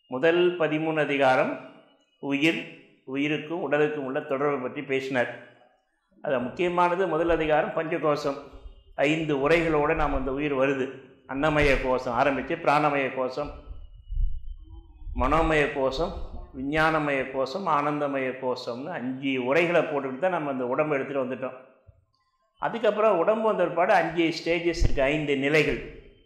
முதல் பதிமூணு அதிகாரம் உயிர் உயிருக்கும் உடலுக்கும் உள்ள தொடர்பை பற்றி பேசினார் அது முக்கியமானது முதல் அதிகாரம் பஞ்சகோஷம் ஐந்து உரைகளோடு நாம் அந்த உயிர் வருது அன்னமய கோஷம் ஆரம்பித்து பிராணமய கோஷம் மனோமய கோஷம் விஞ்ஞானமய கோஷம் ஆனந்தமய கோஷம்னு அஞ்சு உரைகளை போட்டுக்கிட்டு தான் நம்ம அந்த உடம்பு எடுத்துகிட்டு வந்துட்டோம் அதுக்கப்புறம் உடம்பு வந்த பிற்பாடு அஞ்சு ஸ்டேஜஸ் இருக்குது ஐந்து நிலைகள்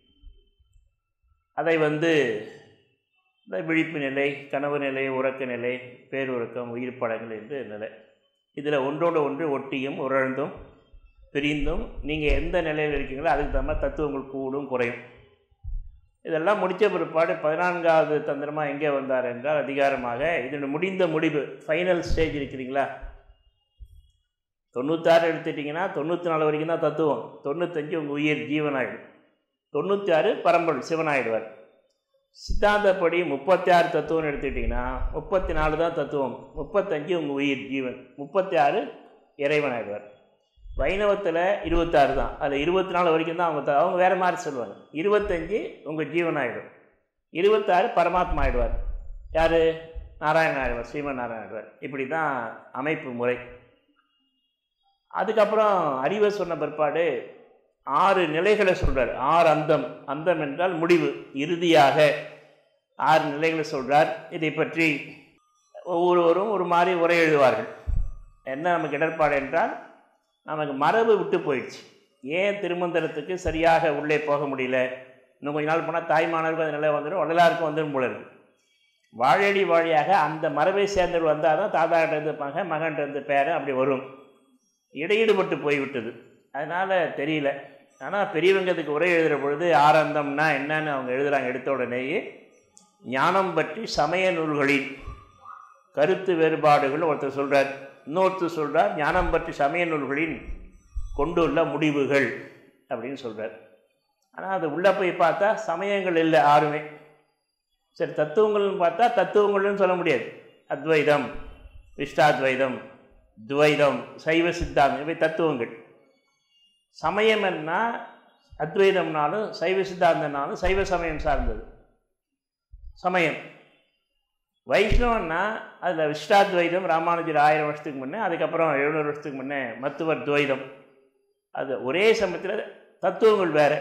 அதை வந்து இந்த விழிப்பு நிலை கனவு நிலை உறக்க நிலை பேருறக்கம் உயிர் படங்கள் என்று நிலை இதில் ஒன்றோடு ஒன்று ஒட்டியும் உழந்தும் பிரிந்தும் நீங்கள் எந்த நிலையில் இருக்கீங்களோ அதுக்கு தகுந்த மாதிரி தத்துவங்கள் கூடும் குறையும் இதெல்லாம் முடித்த பிற்பாடு பதினான்காவது தந்திரமாக எங்கே வந்தார் என்றால் அதிகாரமாக இதனுடைய முடிந்த முடிவு ஃபைனல் ஸ்டேஜ் இருக்கிறீங்களா தொண்ணூத்தாறு எடுத்துட்டிங்கன்னா தொண்ணூற்றி நாலு வரைக்கும் தான் தத்துவம் தொண்ணூத்தஞ்சு உங்கள் உயிர் ஜீவனாயிடும் தொண்ணூற்றி ஆறு பரம்பொருள் சிவனாயிடுவார் சித்தாந்தப்படி முப்பத்தி ஆறு தத்துவம்னு எடுத்துக்கிட்டிங்கன்னா முப்பத்தி நாலு தான் தத்துவம் முப்பத்தஞ்சு உங்கள் உயிர் ஜீவன் முப்பத்தி ஆறு இறைவனாயிடுவார் வைணவத்தில் இருபத்தாறு தான் அதில் இருபத்தி நாலு வரைக்கும் தான் அவங்க த- அவங்க வேறு மாதிரி சொல்லுவாங்க இருபத்தஞ்சு உங்கள் ஜீவனாயிடும் இருபத்தாறு பரமாத்மா ஆயிடுவார் யார் நாராயணன் ஆயிடுவார் ஸ்ரீமன் நாராயணன் ஆயிடுவார் இப்படி தான் அமைப்பு முறை அதுக்கப்புறம் அறிவை சொன்ன பிற்பாடு ஆறு நிலைகளை சொல்கிறார் ஆறு அந்தம் அந்தம் என்றால் முடிவு இறுதியாக ஆறு நிலைகளை சொல்கிறார் இதை பற்றி ஒவ்வொருவரும் ஒரு மாதிரி உரை எழுதுவார்கள் என்ன நமக்கு இடர்பாடு என்றால் நமக்கு மரபு விட்டு போயிடுச்சு ஏன் திருமந்திரத்துக்கு சரியாக உள்ளே போக முடியல இன்னும் கொஞ்ச நாள் போனால் தாய்மானவர்கள் அது நிலை வந்துடும் வள்ளலாருக்கும் வந்துடும் போல இருக்கு வாழடி வாழியாக அந்த மரபை சேர்ந்தவர் வந்தால் தான் தாத்தாகிட்ட இருந்து மகன் மகன்கிட்ட இருந்து பேரன் அப்படி வரும் இடையீடுபட்டு போய்விட்டது அதனால் தெரியல ஆனால் பெரியவங்கத்துக்கு உரை எழுதுகிற பொழுது ஆரந்தம்னா என்னன்னு அவங்க எழுதுகிறாங்க எடுத்த உடனேயே ஞானம் பற்றி சமய நூல்களில் கருத்து வேறுபாடுகள் ஒருத்தர் சொல்கிறார் இன்னொருத்தர் சொல்கிறார் ஞானம் பற்றி சமய நூல்களின் கொண்டுள்ள முடிவுகள் அப்படின்னு சொல்கிறார் ஆனால் அது உள்ளே போய் பார்த்தா சமயங்கள் இல்லை ஆறுமே சரி தத்துவங்கள்னு பார்த்தா தத்துவங்கள்னு சொல்ல முடியாது அத்வைதம் விஷ்டாத்வைதம் துவைதம் சைவ சித்தாந்தம் இவை தத்துவங்கள் சமயம் என்ன அத்வைதம்னாலும் சைவ சித்தாந்தம்னாலும் சைவ சமயம் சார்ந்தது சமயம் வைஷ்ணவன்னா அதில் விஷ்டாத்வைதம் ராமானுஜர் ஆயிரம் வருஷத்துக்கு முன்னே அதுக்கப்புறம் எழுநூறு வருஷத்துக்கு முன்னே மத்துவர் துவைதம் அது ஒரே சமயத்தில் தத்துவங்கள் வேறு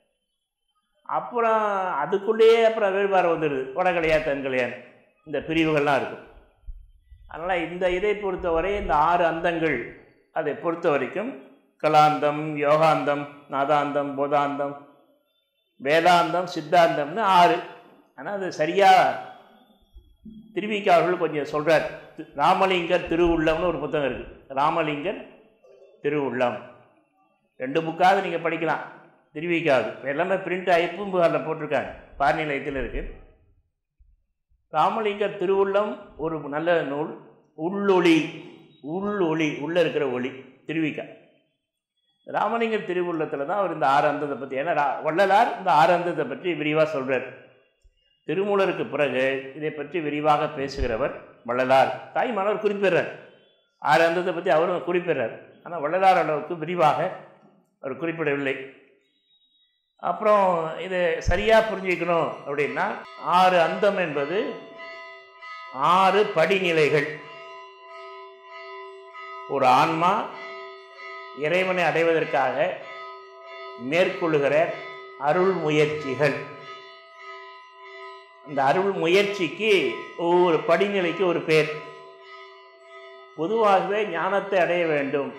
அப்புறம் அதுக்குள்ளேயே அப்புறம் வேறுபாடு வந்துடுது வடகலையா தென்கலையான்னு இந்த பிரிவுகள்லாம் இருக்கும் அதனால் இந்த இதை பொறுத்தவரை இந்த ஆறு அந்தங்கள் அதை பொறுத்த வரைக்கும் கலாந்தம் யோகாந்தம் நாதாந்தம் போதாந்தம் வேதாந்தம் சித்தாந்தம்னு ஆறு ஆனால் அது சரியாக திருவிக்கா அவர்கள் கொஞ்சம் சொல்கிறார் ராமலிங்கர் திருவுள்ளம்னு ஒரு புத்தகம் இருக்குது ராமலிங்கர் திருவுள்ளம் ரெண்டு புக்காவது நீங்கள் படிக்கலாம் திருவிக்காவது இப்ப எல்லாமே பிரிண்ட் ஆகி பூம்புகாரில் போட்டிருக்காங்க பாரநிலையத்தில் இருக்குது ராமலிங்கர் திருவுள்ளம் ஒரு நல்ல நூல் உள்ளொளி உள்ளொளி உள்ளே இருக்கிற ஒளி திருவிக்கா ராமலிங்கர் திருவுள்ளத்தில் தான் அவர் இந்த ஆறு அந்தத்தை பற்றி ஏன்னா ரா- வள்ளலார் இந்த ஆறு அந்தத்தை பற்றி விரிவாக சொல்கிறார் திருமூலருக்கு பிறகு இதை பற்றி விரிவாக பேசுகிறவர் வள்ளலார் தாய்மானவர் குறிப்பிடுறார் ஆறு அந்தத்தை பற்றி அவரும் குறிப்பிடுறார் ஆனால் வள்ளலார் அளவுக்கு விரிவாக அவர் குறிப்பிடவில்லை அப்புறம் இதை சரியாக புரிஞ்சுக்கணும் அப்படின்னா ஆறு அந்தம் என்பது ஆறு படிநிலைகள் ஒரு ஆன்மா இறைவனை அடைவதற்காக மேற்கொள்ளுகிற அருள் முயற்சிகள் அந்த அருள் முயற்சிக்கு ஒவ்வொரு படிநிலைக்கு ஒரு பேர் பொதுவாகவே ஞானத்தை அடைய வேண்டும்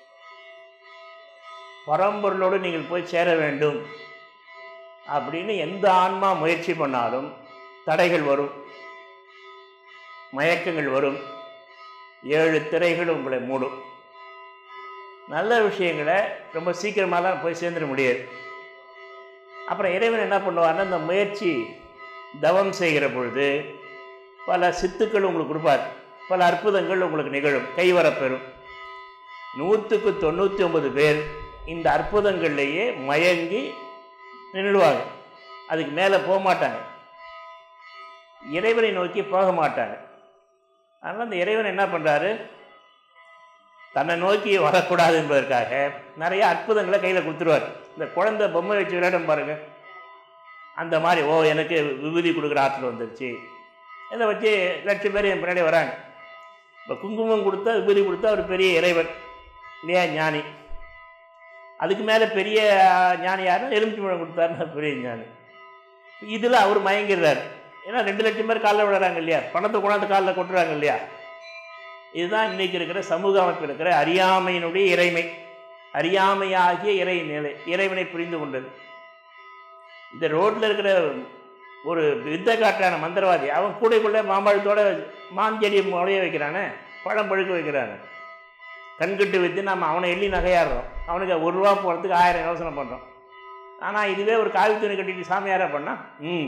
பரம்பொருளோடு நீங்கள் போய் சேர வேண்டும் அப்படின்னு எந்த ஆன்மா முயற்சி பண்ணாலும் தடைகள் வரும் மயக்கங்கள் வரும் ஏழு திரைகள் உங்களை மூடும் நல்ல விஷயங்களை ரொம்ப சீக்கிரமாலாம் போய் சேர்ந்துட முடியாது அப்புறம் இறைவன் என்ன பண்ணுவார்னா இந்த முயற்சி தவம் செய்கிற பொழுது பல சித்துக்கள் உங்களுக்கு கொடுப்பார் பல அற்புதங்கள் உங்களுக்கு நிகழும் கைவரப்பெறும் நூற்றுக்கு தொண்ணூற்றி ஒன்பது பேர் இந்த அற்புதங்கள்லேயே மயங்கி நின்றுடுவாங்க அதுக்கு மேலே போக மாட்டாங்க இறைவனை நோக்கி போக மாட்டாங்க அதனால் அந்த இறைவன் என்ன பண்ணுறாரு தன்னை நோக்கி வரக்கூடாது என்பதற்காக நிறைய அற்புதங்களை கையில் கொடுத்துருவார் இந்த குழந்தை பொம்மை வச்சு விளையாடும் பாருங்க அந்த மாதிரி ஓ எனக்கு விபூதி கொடுக்குற ஆற்றல் வந்துருச்சு இதை வச்சு லட்சம் பேர் என் பின்னாடி வராங்க இப்போ குங்குமம் கொடுத்தா விபூதி கொடுத்தா ஒரு பெரிய இறைவன் இல்லையா ஞானி அதுக்கு மேலே பெரிய ஞானி யாருன்னா எலுமிச்சம்பழம் கொடுத்தாருன்னா பெரிய ஞானி இதில் அவர் மயங்கிடுறாரு ஏன்னா ரெண்டு லட்சம் பேர் காலில் விடுறாங்க இல்லையா பணத்தை கொண்டாந்து காலில் கொட்டுறாங்க இல்லையா இதுதான் இன்றைக்கி இருக்கிற சமூக அமைப்பில் இருக்கிற அறியாமையினுடைய இறைமை அறியாமையாகிய இறை நிலை இறைவனை புரிந்து கொண்டது இந்த ரோட்டில் இருக்கிற ஒரு வித்தை காட்டான மந்திரவாதி அவன் கூடைக்குள்ளே மாம்பழத்தோட மாஞ்செடியை முளைய வைக்கிறானே பழம் பழுக்க வைக்கிறானே கண்கட்டு வைத்து நம்ம அவனை எள்ளி நகையாடுறோம் அவனுக்கு ஒரு ரூபா போகிறதுக்கு ஆயிரம் யோசனை பண்ணுறோம் ஆனால் இதுவே ஒரு காவி துணி கட்டிட்டு சாமியாரா பண்ணால் ம்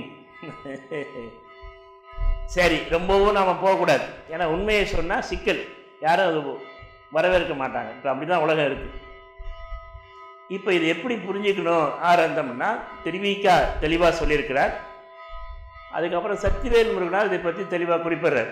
சரி ரொம்பவும் நாம் போகக்கூடாது ஏன்னா உண்மையை சொன்னால் சிக்கல் யாரும் அது வரவேற்க மாட்டாங்க இப்போ அப்படி தான் உலகம் இருக்குது இப்போ இது எப்படி புரிஞ்சுக்கணும் ஆரந்தம்னா திருவிக்கா தெளிவாக சொல்லியிருக்கிறார் அதுக்கப்புறம் சக்திவேல் முருகனார் இதை பற்றி தெளிவாக குறிப்பிடுறார்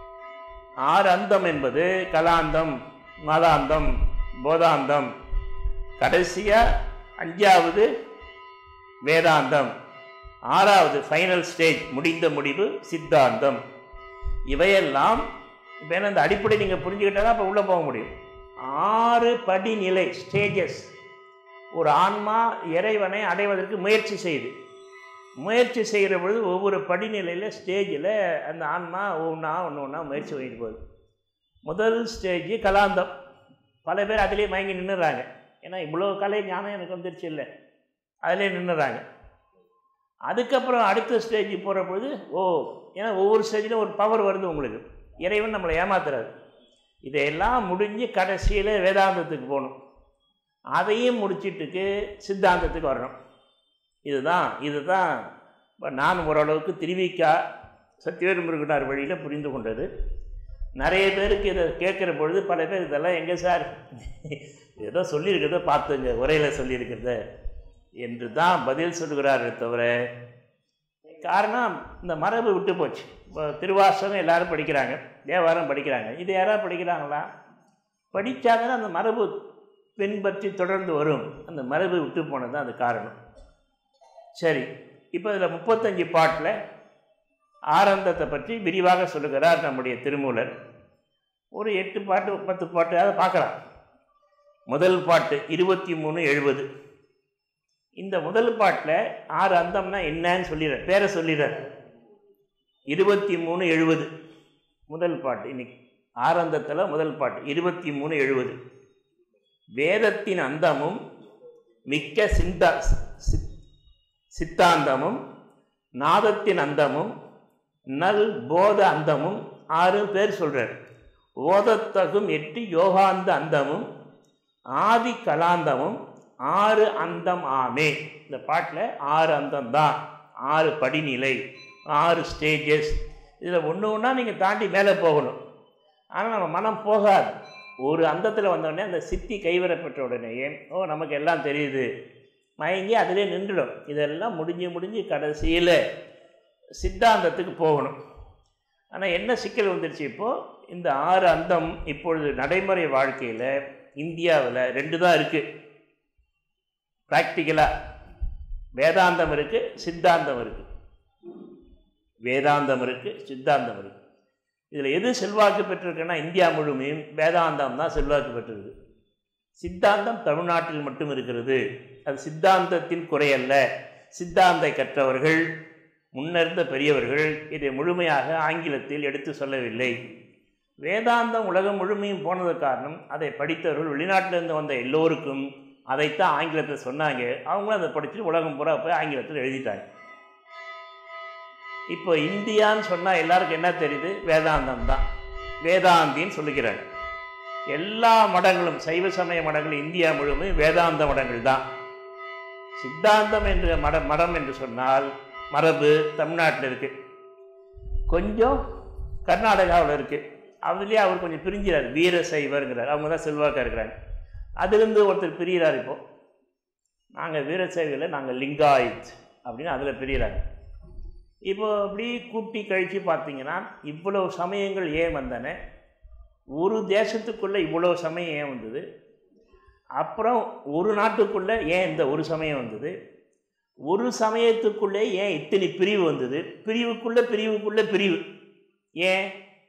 ஆறு அந்தம் என்பது கலாந்தம் மதாந்தம் போதாந்தம் கடைசியாக அஞ்சாவது வேதாந்தம் ஆறாவது ஃபைனல் ஸ்டேஜ் முடிந்த முடிவு சித்தாந்தம் இவையெல்லாம் இப்போ என்ன இந்த அடிப்படை நீங்கள் புரிஞ்சுக்கிட்டா தான் இப்போ உள்ளே போக முடியும் ஆறு படிநிலை ஸ்டேஜஸ் ஒரு ஆன்மா இறைவனை அடைவதற்கு முயற்சி செய்யுது முயற்சி செய்கிற பொழுது ஒவ்வொரு படிநிலையில் ஸ்டேஜில் அந்த ஆன்மா ஒவ்வொன்றா ஒன்று ஒன்றா முயற்சி பண்ணிட்டு போகுது முதல் ஸ்டேஜ் கலாந்தம் பல பேர் அதிலே மயங்கி நின்றுறாங்க ஏன்னா இவ்வளோ கலை ஞானம் எனக்கு வந்துருச்சு இல்லை அதிலே நின்றுறாங்க அதுக்கப்புறம் அடுத்த ஸ்டேஜ் போகிற பொழுது ஓ ஏன்னா ஒவ்வொரு ஸ்டேஜிலும் ஒரு பவர் வருது உங்களுக்கு இறைவன் நம்மளை ஏமாத்துறாரு இதையெல்லாம் முடிஞ்சு கடைசியில் வேதாந்தத்துக்கு போகணும் அதையும் முடிச்சிட்டுக்கு சித்தாந்தத்துக்கு வரணும் இதுதான் இதுதான் இப்போ நான் ஓரளவுக்கு திருவிக்கா சத்தியவேல் முருகனார் வழியில் புரிந்து கொண்டது நிறைய பேருக்கு இதை கேட்குற பொழுது பல பேர் இதெல்லாம் எங்கே சார் ஏதோ சொல்லியிருக்கிறத பார்த்துங்க உரையில் சொல்லியிருக்கிறத என்று தான் பதில் சொல்கிறாரே தவிர காரணம் இந்த மரபு விட்டு போச்சு இப்போ திருவாசகம் எல்லாரும் படிக்கிறாங்க தேவாரம் படிக்கிறாங்க இது யாராவது படிக்கிறாங்களா படித்தாங்கன்னா அந்த மரபு பின்பற்றி தொடர்ந்து வரும் அந்த மரபு விட்டு போனது தான் அது காரணம் சரி இப்போ இதில் முப்பத்தஞ்சு பாட்டில் ஆனந்தத்தை பற்றி விரிவாக சொல்லுகிறார் நம்முடைய திருமூலர் ஒரு எட்டு பாட்டு பத்து பாட்டு அதை பார்க்கலாம் முதல் பாட்டு இருபத்தி மூணு எழுபது இந்த முதல் பாட்டில் ஆறு அந்தம்னா என்னன்னு சொல்லிடுற பேரை சொல்லிடுறார் இருபத்தி மூணு எழுபது முதல் பாட்டு இன்னைக்கு ஆரந்தத்தில் முதல் பாட்டு இருபத்தி மூணு எழுபது வேதத்தின் அந்தமும் மிக்க சிந்தா சித்- சித்தாந்தமும் நாதத்தின் அந்தமும் நல் போத அந்தமும் ஆறு பேர் சொல்கிறார் ஓதத்தகும் எட்டு யோகாந்த அந்தமும் ஆதி கலாந்தமும் ஆறு அந்தம் ஆமே இந்த பாட்டில் ஆறு அந்தம் தான் ஆறு படிநிலை ஆறு ஸ்டேஜஸ் இதில் ஒன்று ஒன்றா நீங்கள் தாண்டி மேலே போகணும் ஆனால் நம்ம மனம் போகாது ஒரு அந்தத்தில் வந்தோடனே அந்த சித்தி கைவரப்பெற்ற உடனேயே ஓ நமக்கு எல்லாம் தெரியுது மயங்கி அதிலே நின்றுடும் இதெல்லாம் முடிஞ்சு முடிஞ்சு கடைசியில் சித்தாந்தத்துக்கு போகணும் ஆனால் என்ன சிக்கல் வந்துருச்சு இப்போது இந்த ஆறு அந்தம் இப்பொழுது நடைமுறை வாழ்க்கையில் இந்தியாவில் ரெண்டு தான் இருக்குது ப்ராக்டிக்கலாக வேதாந்தம் இருக்குது சித்தாந்தம் இருக்குது வேதாந்தம் இருக்குது சித்தாந்தம் இருக்குது இதில் எது செல்வாக்கு பெற்றிருக்குன்னா இந்தியா முழுமையும் வேதாந்தம் தான் செல்வாக்கு பெற்றிருக்கு சித்தாந்தம் தமிழ்நாட்டில் மட்டும் இருக்கிறது அது சித்தாந்தத்தின் குறையல்ல சித்தாந்தை கற்றவர்கள் முன்னிருந்த பெரியவர்கள் இதை முழுமையாக ஆங்கிலத்தில் எடுத்து சொல்லவில்லை வேதாந்தம் உலகம் முழுமையும் போனது காரணம் அதை படித்தவர்கள் வெளிநாட்டிலிருந்து வந்த எல்லோருக்கும் அதைத்தான் ஆங்கிலத்தில் சொன்னாங்க அவங்களும் அதை படிச்சுட்டு உலகம் பூரா போய் ஆங்கிலத்தில் எழுதிட்டாங்க இப்போ இந்தியான்னு சொன்னால் எல்லாருக்கும் என்ன தெரியுது வேதாந்தம் தான் வேதாந்தின்னு சொல்லுகிறாங்க எல்லா மடங்களும் சைவ சமய மடங்கள் இந்தியா முழுமையும் வேதாந்த மடங்கள் தான் சித்தாந்தம் என்ற மட மடம் என்று சொன்னால் மரபு தமிழ்நாட்டில் இருக்குது கொஞ்சம் கர்நாடகாவில் இருக்குது அதுலேயே அவர் கொஞ்சம் பிரிஞ்சிறார் வீர சைவருங்கிறார் அவங்க தான் செல்வாக்காக இருக்கிறாங்க அதுலேருந்து ஒருத்தர் பிரிகிறார் இப்போது நாங்கள் வீரசைவில் நாங்கள் லிங்காயித் அப்படின்னு அதில் பிரிகிறாங்க இப்போ அப்படி கூட்டி கழித்து பார்த்தீங்கன்னா இவ்வளவு சமயங்கள் ஏன் வந்தன ஒரு தேசத்துக்குள்ளே இவ்வளோ சமயம் ஏன் வந்தது அப்புறம் ஒரு நாட்டுக்குள்ளே ஏன் இந்த ஒரு சமயம் வந்தது ஒரு சமயத்துக்குள்ளே ஏன் இத்தனை பிரிவு வந்தது பிரிவுக்குள்ளே பிரிவுக்குள்ளே பிரிவு ஏன்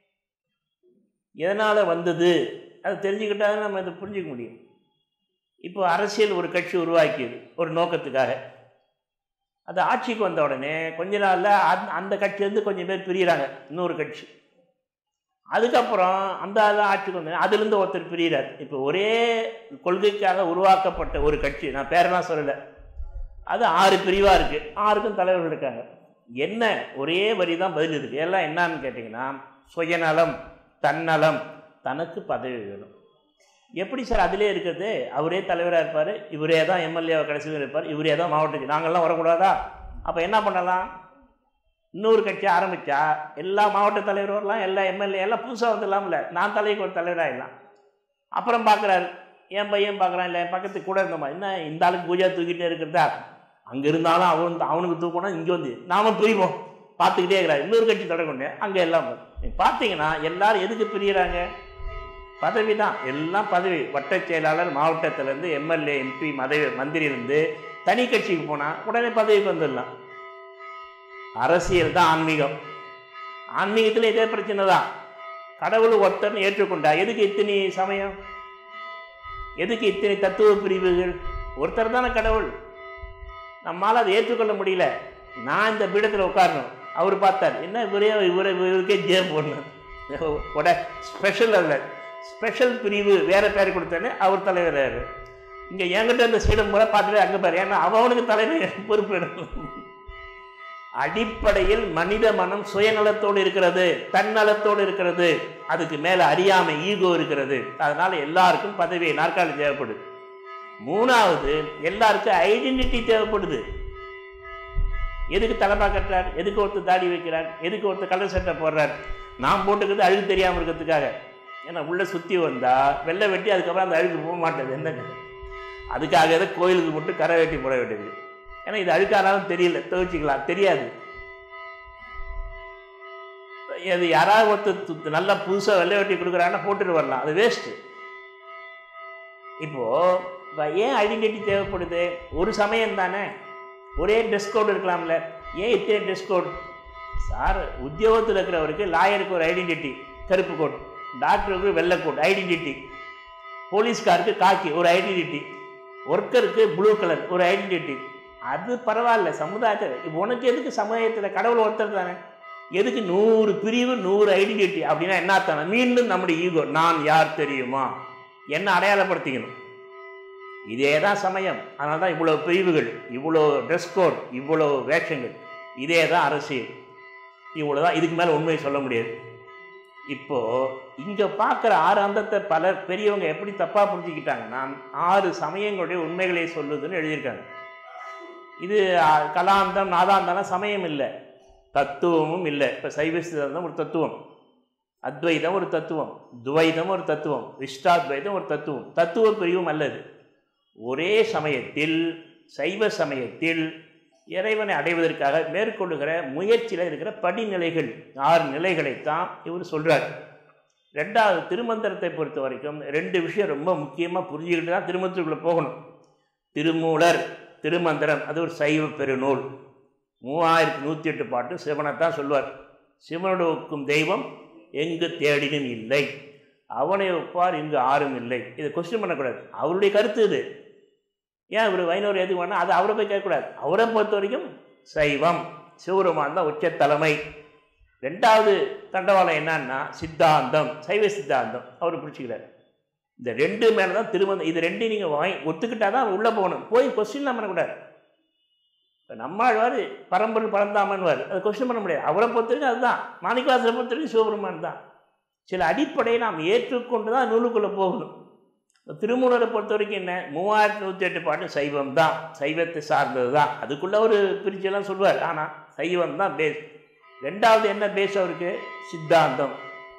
எதனால் வந்தது அது தெரிஞ்சுக்கிட்டா தான் நம்ம இதை புரிஞ்சுக்க முடியும் இப்போ அரசியல் ஒரு கட்சி உருவாக்கியது ஒரு நோக்கத்துக்காக அது ஆட்சிக்கு வந்த உடனே கொஞ்ச நாளில் அந்த அந்த கட்சியிலேருந்து கொஞ்சம் பேர் பிரிகிறாங்க இன்னொரு கட்சி அதுக்கப்புறம் அந்த ஆள் ஆட்சிக்கு வந்த அதுலேருந்து ஒருத்தர் பிரிகிறார் இப்போ ஒரே கொள்கைக்காக உருவாக்கப்பட்ட ஒரு கட்சி நான் பேரெல்லாம் சொல்லலை அது ஆறு பிரிவாக இருக்குது ஆறுக்கும் தலைவர்கள் இருக்காங்க என்ன ஒரே வரி தான் பதில் இருக்குது எல்லாம் என்னன்னு கேட்டிங்கன்னா சுயநலம் தன்னலம் தனக்கு பதவி வேணும் எப்படி சார் அதிலே இருக்கிறது அவரே தலைவராக இருப்பார் இவரே தான் எம்எல்ஏவை கடைசியில் இருப்பார் இவரே தான் மாவட்டத்துக்கு நாங்கள்லாம் வரக்கூடாதா அப்போ என்ன பண்ணலாம் இன்னொரு கட்சி ஆரம்பித்தா எல்லா மாவட்ட தலைவர் வரலாம் எல்லா எம்எல்ஏ எல்லாம் புதுசாக வந்துடலாம்ல நான் தலைக்கு ஒரு தலைவராகிடலாம் அப்புறம் பார்க்குறாரு என் பையன் பார்க்குறான் இல்லை என் பக்கத்துக்கு கூட இருந்தோமா என்ன இந்த ஆளுக்கு பூஜா தூக்கிட்டே இருக்கிறதா அங்கே இருந்தாலும் அவன் அவனுக்கு தூக்கணும் இங்கே வந்து நாம பிரிவோம் பார்த்துக்கிட்டே இருக்கிறார் இன்னொரு கட்சி தொடங்கொண்டு அங்கே எல்லாம் பார்த்தீங்கன்னா எல்லாரும் எதுக்கு பிரிகிறாங்க பதவி தான் எல்லாம் பதவி வட்ட செயலாளர் மாவட்டத்திலேருந்து எம்எல்ஏ எம்பி மதவி மந்திரியிலேருந்து தனி கட்சிக்கு போனால் உடனே பதவிக்கு வந்துடலாம் அரசியல் தான் ஆன்மீகம் ஆன்மீகத்தில் இதே பிரச்சனை தான் கடவுள் ஒருத்தர்னு ஏற்றுக்கொண்டா எதுக்கு இத்தனை சமயம் எதுக்கு இத்தனை தத்துவ பிரிவுகள் ஒருத்தர் தானே கடவுள் நம்மால் அதை ஏற்றுக்கொள்ள முடியல நான் இந்த பீடத்தில் உட்காரணும் அவர் பார்த்தார் என்ன இவரே இவரே இவருக்கே ஜேம் போடணும் கூட ஸ்பெஷல் அல்ல ஸ்பெஷல் பிரிவு வேறு பேர் கொடுத்தேன்னு அவர் தலைவர் இங்கே என்கிட்ட இந்த சீடம் முறை பார்த்துட்டு அங்கே பாரு ஏன்னா அவனுக்கு தலைவர் பொறுப்பு அடிப்படையில் மனித மனம் சுயநலத்தோடு இருக்கிறது தன்னலத்தோடு இருக்கிறது அதுக்கு மேலே அறியாமை ஈகோ இருக்கிறது அதனால எல்லாருக்கும் பதவி நாற்காலி தேவைப்படுது மூணாவது எல்லாருக்கும் ஐடென்டிட்டி தேவைப்படுது எதுக்கு தலைமா கட்டுறார் எதுக்கு ஒருத்தர் தாடி வைக்கிறார் எதுக்கு ஒருத்தர் கலர் சட்டை போடுறார் நான் போட்டுக்கிறது அழுகு தெரியாமல் இருக்கிறதுக்காக ஏன்னா உள்ளே சுற்றி வந்தால் வெள்ளை வெட்டி அதுக்கப்புறம் அந்த அழுகு போக மாட்டேது என்ன அதுக்காக தான் கோயிலுக்கு மட்டும் கரை வெட்டி போட வேண்டியது ஏன்னா இது அழுக்கானாலும் தெரியல துவைச்சிக்கலாம் தெரியாது அது யாராவது ஒருத்தர் நல்லா புதுசாக வெள்ளை வெட்டி கொடுக்குறாங்கன்னா போட்டுட்டு வரலாம் அது வேஸ்ட்டு இப்போது ஏன் ஐடென்டிட்டி தேவைப்படுது ஒரு சமயம் தானே ஒரே ட்ரெஸ் கோட் இருக்கலாம்ல ஏன் இத்தனை ட்ரெஸ் கோட் சார் உத்தியோகத்தில் இருக்கிறவருக்கு லாயருக்கு ஒரு ஐடென்டிட்டி கருப்பு கோட் டாக்டருக்கு வெள்ளை கோட் ஐடென்டிட்டி போலீஸ்காருக்கு காக்கி ஒரு ஐடென்டிட்டி ஒர்க்கருக்கு ப்ளூ கலர் ஒரு ஐடென்டிட்டி அது பரவாயில்ல சமுதாயத்தில் உனக்கு எதுக்கு சமுதாயத்தில் கடவுள் ஒருத்தர் தானே எதுக்கு நூறு பிரிவு நூறு ஐடென்டிட்டி அப்படின்னா என்ன அர்த்தம் மீண்டும் நம்முடைய ஈகோ நான் யார் தெரியுமா என்ன அடையாளப்படுத்திக்கணும் இதே தான் சமயம் அதனால தான் இவ்வளோ பிரிவுகள் இவ்வளோ ட்ரெஸ் கோட் இவ்வளோ வேஷங்கள் இதே தான் அரசியல் இவ்வளோ தான் இதுக்கு மேலே உண்மையை சொல்ல முடியாது இப்போது இங்கே பார்க்குற ஆறு அந்தத்தை பல பெரியவங்க எப்படி தப்பாக புரிஞ்சுக்கிட்டாங்கன்னா ஆறு சமயங்களுடைய உண்மைகளை சொல்லுதுன்னு எழுதியிருக்காங்க இது கலாந்தம் நாதாந்தம்லாம் சமயம் இல்லை தத்துவமும் இல்லை இப்போ சைவ சித்தாந்தம் ஒரு தத்துவம் அத்வைதம் ஒரு தத்துவம் துவைதம் ஒரு தத்துவம் விஷ்டாத்வைதம் ஒரு தத்துவம் தத்துவ பிரிவும் அல்லது ஒரே சமயத்தில் சைவ சமயத்தில் இறைவனை அடைவதற்காக மேற்கொள்ளுகிற முயற்சியில் இருக்கிற படிநிலைகள் ஆறு நிலைகளைத்தான் இவர் சொல்கிறார் ரெண்டாவது திருமந்திரத்தை பொறுத்த வரைக்கும் ரெண்டு விஷயம் ரொம்ப முக்கியமாக புரிஞ்சுக்கிட்டு தான் திருமந்திரத்துக்குள்ளே போகணும் திருமூலர் திருமந்திரம் அது ஒரு சைவ பெருநூல் மூவாயிரத்தி நூற்றி எட்டு பாட்டு சிவனைத்தான் சொல்லுவார் சிவனோடு ஒக்கும் தெய்வம் எங்கு தேடினும் இல்லை அவனை ஒப்பார் இங்கு ஆறும் இல்லை இதை கொஸ்டின் பண்ணக்கூடாது அவருடைய கருத்து இது ஏன் இவர் வைணவர் எதுக்கு வேணால் அதை அவரை போய் கேட்கக்கூடாது அவரை பொறுத்த வரைக்கும் சைவம் சிவருமான் தான் உச்ச தலைமை ரெண்டாவது தண்டவாளம் என்னன்னா சித்தாந்தம் சைவ சித்தாந்தம் அவர் பிடிச்சிக்கிறார் இந்த ரெண்டு மேலே தான் திருமந்தம் இது ரெண்டையும் நீங்கள் வாங்கி ஒத்துக்கிட்டா தான் உள்ளே போகணும் போய் கொஸ்டின்லாம் பண்ணக்கூடாது இப்போ நம்மாழ்வார் பரம்பொருள் பரந்தாமன்வார் அது கொஸ்டின் பண்ண முடியாது அவரை பொறுத்த வரைக்கும் அதுதான் மாணிக்கவாசரை பொறுத்த வரைக்கும் சிவபெருமான் தான் சில அடிப்படையை நாம் ஏற்றுக்கொண்டு தான் நூலுக்குள்ளே போகணும் திருமூலரை பொறுத்த வரைக்கும் என்ன மூவாயிரத்தி நூற்றி எட்டு பாட்டு சைவம் தான் சைவத்தை சார்ந்தது தான் அதுக்குள்ளே ஒரு பிரிச்செல்லாம் சொல்லுவார் ஆனால் சைவம் தான் பேஸ் ரெண்டாவது என்ன பேஸ் அவருக்கு சித்தாந்தம்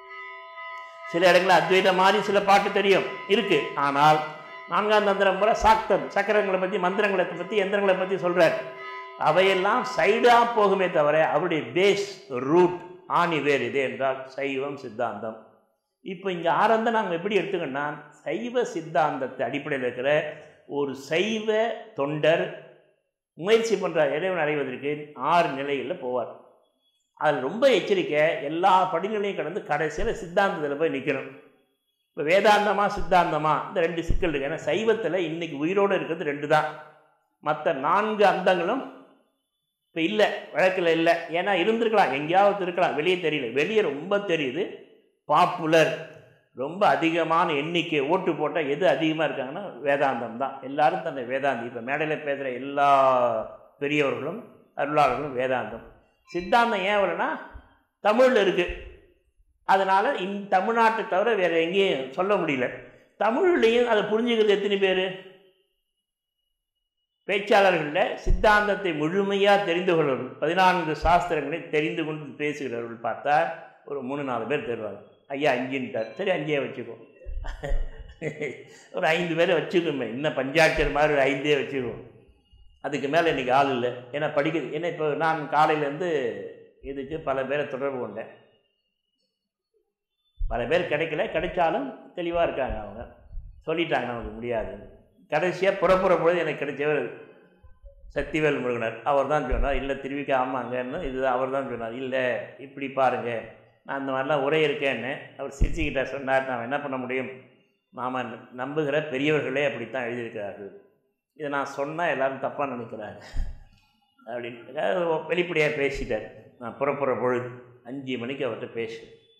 சில இடங்களில் அத்வைதம் மாதிரி சில பாட்டு தெரியும் இருக்குது ஆனால் நான்காம் தந்திரம் முறை சாக்தம் சக்கரங்களை பற்றி மந்திரங்களை பற்றி எந்திரங்களை பற்றி சொல்கிறார் அவையெல்லாம் சைடாக போகுமே தவிர அவருடைய பேஸ் ரூட் ஆணி வேறு இது என்றால் சைவம் சித்தாந்தம் இப்போ இங்கே ஆரம்பம் நாங்கள் எப்படி எடுத்துக்கணும்னா சைவ சித்தாந்தத்தை அடிப்படையில் இருக்கிற ஒரு சைவ தொண்டர் முயற்சி பண்ணுற இறைவன் அடைவதற்கு ஆறு நிலைகளில் போவார் அதில் ரொம்ப எச்சரிக்கை எல்லா படிநிலையும் கடந்து கடைசியில் சித்தாந்தத்தில் போய் நிற்கணும் இப்போ வேதாந்தமா சித்தாந்தமா இந்த ரெண்டு சிக்கல் இருக்குது ஏன்னா சைவத்தில் இன்னைக்கு உயிரோடு இருக்கிறது ரெண்டு தான் மற்ற நான்கு அந்தங்களும் இப்போ இல்லை வழக்கில் இல்லை ஏன்னா இருந்திருக்கலாம் எங்கேயாவது இருக்கலாம் வெளியே தெரியல வெளியே ரொம்ப தெரியுது பாப்புலர் ரொம்ப அதிகமான எண்ணிக்கை ஓட்டு போட்டால் எது அதிகமாக இருக்காங்கன்னா வேதாந்தம் தான் எல்லாரும் தன்னை வேதாந்தி இப்போ மேடையில் பேசுகிற எல்லா பெரியவர்களும் அருளாளர்களும் வேதாந்தம் சித்தாந்தம் ஏன் வரலன்னா தமிழில் இருக்குது அதனால் இந் தமிழ்நாட்டை தவிர வேறு எங்கேயும் சொல்ல முடியல தமிழ்லையும் அதை புரிஞ்சுக்கிறது எத்தனை பேர் பேச்சாளர்களில் சித்தாந்தத்தை முழுமையாக தெரிந்து கொள்வர்கள் பதினான்கு சாஸ்திரங்களை தெரிந்து கொண்டு பேசுகிறவர்கள் பார்த்தா ஒரு மூணு நாலு பேர் தருவாங்க ஐயா அஞ்சுன்ட்டார் சரி அஞ்சே வச்சுக்கோ ஒரு ஐந்து பேரை வச்சுக்கோமே இன்னும் பஞ்சாட்சர் மாதிரி ஒரு ஐந்தே வச்சுக்குவோம் அதுக்கு மேலே இன்றைக்கி ஆள் இல்லை ஏன்னா படிக்க ஏன்னா இப்போ நான் காலையிலேருந்து இதுக்கு பல பேரை தொடர்பு கொண்டேன் பல பேர் கிடைக்கல கிடைச்சாலும் தெளிவாக இருக்காங்க அவங்க சொல்லிட்டாங்க நமக்கு முடியாது கடைசியாக புறப்புற பொழுது எனக்கு கிடைச்சவர் சக்திவேல் முருகனர் அவர் தான் சொன்னார் இல்லை திருவிக்கா ஆமாங்கன்னு இது அவர் தான் சொன்னார் இல்லை இப்படி பாருங்கள் நான் இந்த மாதிரிலாம் உரை இருக்கேன்னு அவர் சிரிச்சுக்கிட்ட சொன்னார் நாம் என்ன பண்ண முடியும் நாம் நம்புகிற பெரியவர்களே அப்படித்தான் எழுதியிருக்கிறார்கள் இதை நான் சொன்னால் எல்லோரும் தப்பாக நினைக்கிறாங்க அப்படின்னு வெளிப்படையாக பேசிட்டார் நான் புறப்புற பொழுது அஞ்சு மணிக்கு அவர்கிட்ட பேசு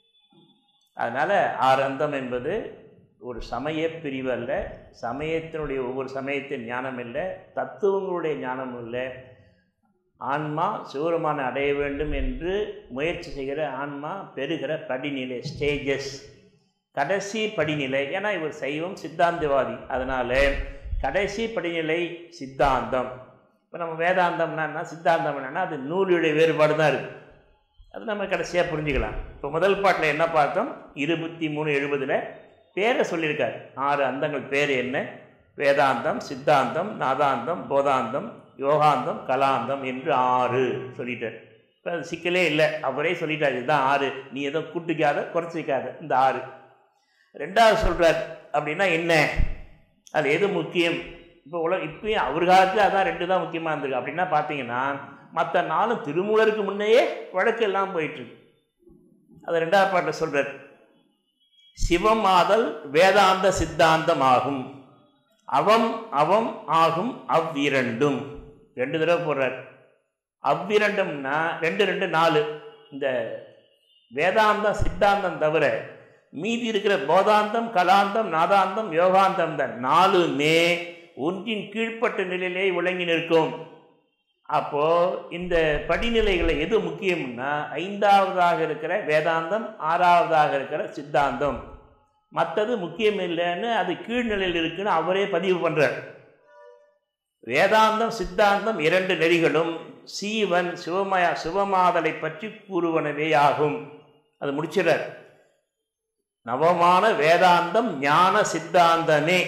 அதனால் ஆரந்தம் என்பது ஒரு சமய பிரிவு அல்ல சமயத்தினுடைய ஒவ்வொரு சமயத்தின் ஞானம் இல்லை தத்துவங்களுடைய ஞானம் இல்லை ஆன்மா சிவருமான அடைய வேண்டும் என்று முயற்சி செய்கிற ஆன்மா பெறுகிற படிநிலை ஸ்டேஜஸ் கடைசி படிநிலை ஏன்னா இவர் சைவம் சித்தாந்தவாதி அதனால் கடைசி படிநிலை சித்தாந்தம் இப்போ நம்ம வேதாந்தம்னா என்ன சித்தாந்தம் என்னன்னா அது நூலுடைய வேறுபாடு தான் இருக்குது அது நம்ம கடைசியாக புரிஞ்சுக்கலாம் இப்போ முதல் பாட்டில் என்ன பார்த்தோம் இருபத்தி மூணு எழுபதில் பேரை சொல்லியிருக்காரு ஆறு அந்தங்கள் பேர் என்ன வேதாந்தம் சித்தாந்தம் நாதாந்தம் போதாந்தம் யோகாந்தம் கலாந்தம் என்று ஆறு சொல்லிட்டார் இப்போ அது சிக்கலே இல்லை அவரே சொல்லிட்டார் இதுதான் ஆறு நீ எதோ கூட்டிக்காத குறைச்சிக்காத இந்த ஆறு ரெண்டாவது சொல்கிறார் அப்படின்னா என்ன அது எது முக்கியம் இப்போ உலக இப்பயும் அவர் காலத்தில் அதான் ரெண்டு தான் முக்கியமாக இருந்திருக்கு அப்படின்னா பார்த்தீங்கன்னா மற்ற நாளும் திருமூலருக்கு முன்னையே வழக்கு எல்லாம் போயிட்டுருக்கு அது ரெண்டாவது பாட்டை சொல்கிறார் சிவம் ஆதல் வேதாந்த சித்தாந்தம் ஆகும் அவம் அவம் ஆகும் அவ்விரண்டும் ரெண்டு தடவை போடுறார் அவ்விரண்டும்னா ரெண்டு ரெண்டு நாலு இந்த வேதாந்தம் சித்தாந்தம் தவிர மீதி இருக்கிற போதாந்தம் கலாந்தம் நாதாந்தம் யோகாந்தம் தான் நாலுமே ஒன்றின் கீழ்ப்பட்ட நிலையிலே விளங்கி நிற்கும் அப்போது இந்த படிநிலைகளை எது முக்கியம்னா ஐந்தாவதாக இருக்கிற வேதாந்தம் ஆறாவதாக இருக்கிற சித்தாந்தம் மற்றது முக்கியம் இல்லைன்னு அது கீழ்நிலையில் இருக்குன்னு அவரே பதிவு பண்ணுறார் வேதாந்தம் சித்தாந்தம் இரண்டு நெறிகளும் சீவன் சிவமயா சிவமாதலை பற்றி கூறுவனவே ஆகும் அது முடிச்சிடறார் நவமான வேதாந்தம் ஞான சித்தாந்தமே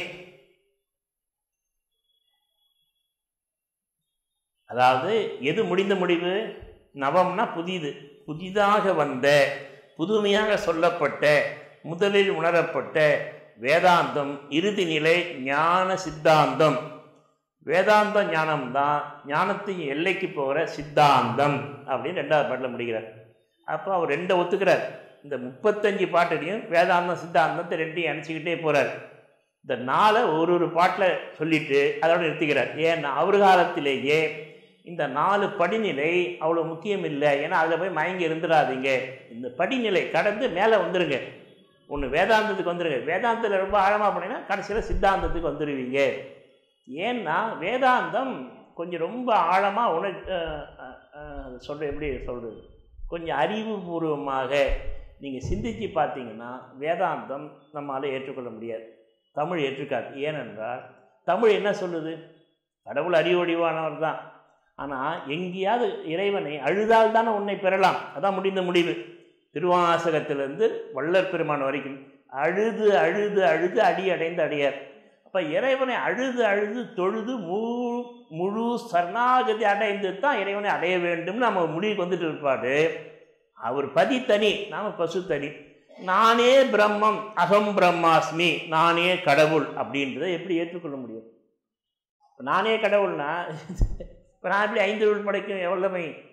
அதாவது எது முடிந்த முடிவு நவம்னா புதிது புதிதாக வந்த புதுமையாக சொல்லப்பட்ட முதலில் உணரப்பட்ட வேதாந்தம் இறுதி நிலை ஞான சித்தாந்தம் வேதாந்த ஞானம் தான் ஞானத்தின் எல்லைக்கு போகிற சித்தாந்தம் அப்படின்னு ரெண்டாவது பாட்டில் முடிக்கிறார் அப்போ அவர் ரெண்டை ஒத்துக்கிறார் இந்த முப்பத்தஞ்சு பாட்டுலையும் வேதாந்தம் சித்தாந்தத்தை ரெண்டையும் அணைச்சிக்கிட்டே போகிறார் இந்த நாளை ஒரு ஒரு பாட்டில் சொல்லிட்டு அதோட நிறுத்திக்கிறார் ஏன்னா அவர் காலத்திலேயே இந்த நாலு படிநிலை அவ்வளோ முக்கியம் இல்லை ஏன்னா அதில் போய் மயங்கி இருந்துடாதீங்க இந்த படிநிலை கடந்து மேலே வந்துடுங்க ஒன்று வேதாந்தத்துக்கு வந்துடுங்க வேதாந்தத்தில் ரொம்ப ஆழமாக போனீங்கன்னா கடைசியில் சித்தாந்தத்துக்கு வந்துடுவீங்க ஏன்னா வேதாந்தம் கொஞ்சம் ரொம்ப ஆழமாக உண சொல்கிற எப்படி சொல்கிறது கொஞ்சம் அறிவுபூர்வமாக நீங்கள் சிந்தித்து பார்த்தீங்கன்னா வேதாந்தம் நம்மளால் ஏற்றுக்கொள்ள முடியாது தமிழ் ஏற்றுக்காது ஏனென்றால் தமிழ் என்ன சொல்லுது கடவுள் அறிவொடிவானவர் தான் ஆனால் எங்கேயாவது இறைவனை அழுதால் தானே உன்னை பெறலாம் அதான் முடிந்த முடிவு திருவாசகத்திலிருந்து வள்ளற் பெருமான் வரைக்கும் அழுது அழுது அழுது அடி அடைந்து அடையார் அப்போ இறைவனை அழுது அழுது தொழுது முழு முழு சரணாகதி அடைந்து தான் இறைவனை அடைய வேண்டும்னு நம்ம முடிவுக்கு வந்துட்டு இருப்பாரு அவர் பதி தனி நாம் பசு தனி நானே பிரம்மம் அகம் பிரம்மாஸ்மி நானே கடவுள் அப்படின்றத எப்படி ஏற்றுக்கொள்ள முடியும் நானே கடவுள்னா இப்போ நான் எப்படி ஐந்து உள் படைக்கும் எவ்வளோமை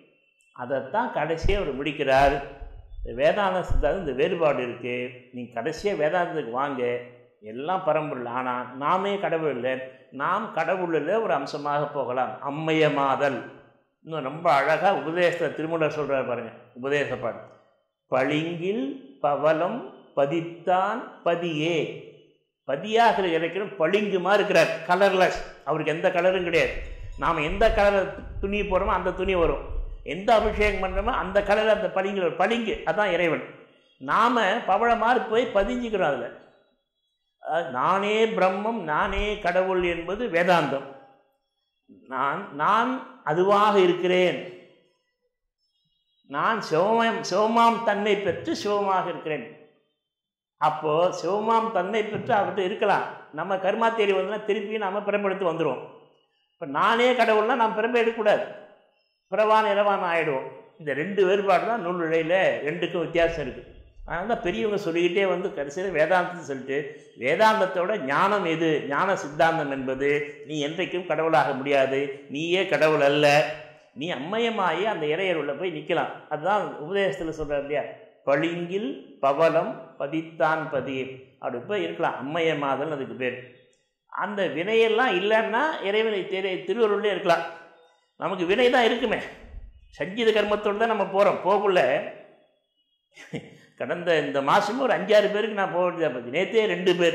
அதைத்தான் கடைசியாக அவர் முடிக்கிறார் இந்த வேதாந்த சித்தாந்தம் இந்த வேறுபாடு இருக்குது நீங்கள் கடைசியாக வேதாந்தத்துக்கு வாங்க எல்லாம் பரம்பொருள் ஆனால் நாமே கடவுள் இல்லை நாம் கடவுளில் ஒரு அம்சமாக போகலாம் அம்மையமாதல் இன்னும் ரொம்ப அழகாக உபதேச திருமூலர் சொல்கிறார் பாருங்கள் உபதேச பாடு பளிங்கில் பவளம் பதித்தான் பதியே பதியாக இறைக்கணும் பளிங்குமா இருக்கிறார் கலர்லெஸ் அவருக்கு எந்த கலரும் கிடையாது நாம் எந்த கலர் துணி போடுறோமோ அந்த துணி வரும் எந்த அபிஷேகம் பண்ணுறோமோ அந்த கலரில் அந்த பளிங்கு வரும். பளிங்கு அதான் இறைவன் நாம் பவழமாறு போய் பதிஞ்சுக்கிறோம் அதில் அஹ் நானே பிரம்மம் நானே கடவுள் என்பது வேதாந்தம் நான் நான் அதுவாக இருக்கிறேன் நான் சிவமம் சிவமாம் தன்மை பெற்று சிவமாக இருக்கிறேன் அப்போ சிவமாம் தன்மை பெற்று அவர்கிட்ட இருக்கலாம் நம்ம கர்மா தேடி வந்தோம்னா திருப்பி நாம் பிறப்பெடுத்து வந்துடுவோம் இப்போ நானே கடவுள்னா நாம் பிறப்பு எடுக்கக்கூடாது பிறவான் இரவான் ஆகிடுவோம் இந்த ரெண்டு வேறுபாடு தான் நூல் இழையில் ரெண்டுக்கும் வித்தியாசம் இருக்குது அதனால தான் பெரியவங்க சொல்லிக்கிட்டே வந்து கடைசியில் வேதாந்தத்தை சொல்லிட்டு வேதாந்தத்தோட ஞானம் எது ஞான சித்தாந்தம் என்பது நீ என்றைக்கும் கடவுளாக முடியாது நீயே கடவுள் அல்ல நீ அம்மயமாயி அந்த இறையருள்ள போய் நிற்கலாம் அதுதான் உபதேசத்தில் சொல்கிறார் இல்லையா பளிங்கில் பவளம் பதித்தான் பதி அப்படி போய் இருக்கலாம் அம்மையமாதல் அதுக்கு பேர் அந்த வினையெல்லாம் இல்லைன்னா இறைவனை தெரிய திருவருள்ளே இருக்கலாம் நமக்கு வினை தான் இருக்குமே சங்கீத கர்மத்தோடு தான் நம்ம போகிறோம் போகக்குள்ள கடந்த இந்த மாதமும் ஒரு அஞ்சாறு பேருக்கு நான் போக வேண்டியதாக போச்சு நேற்றே ரெண்டு பேர்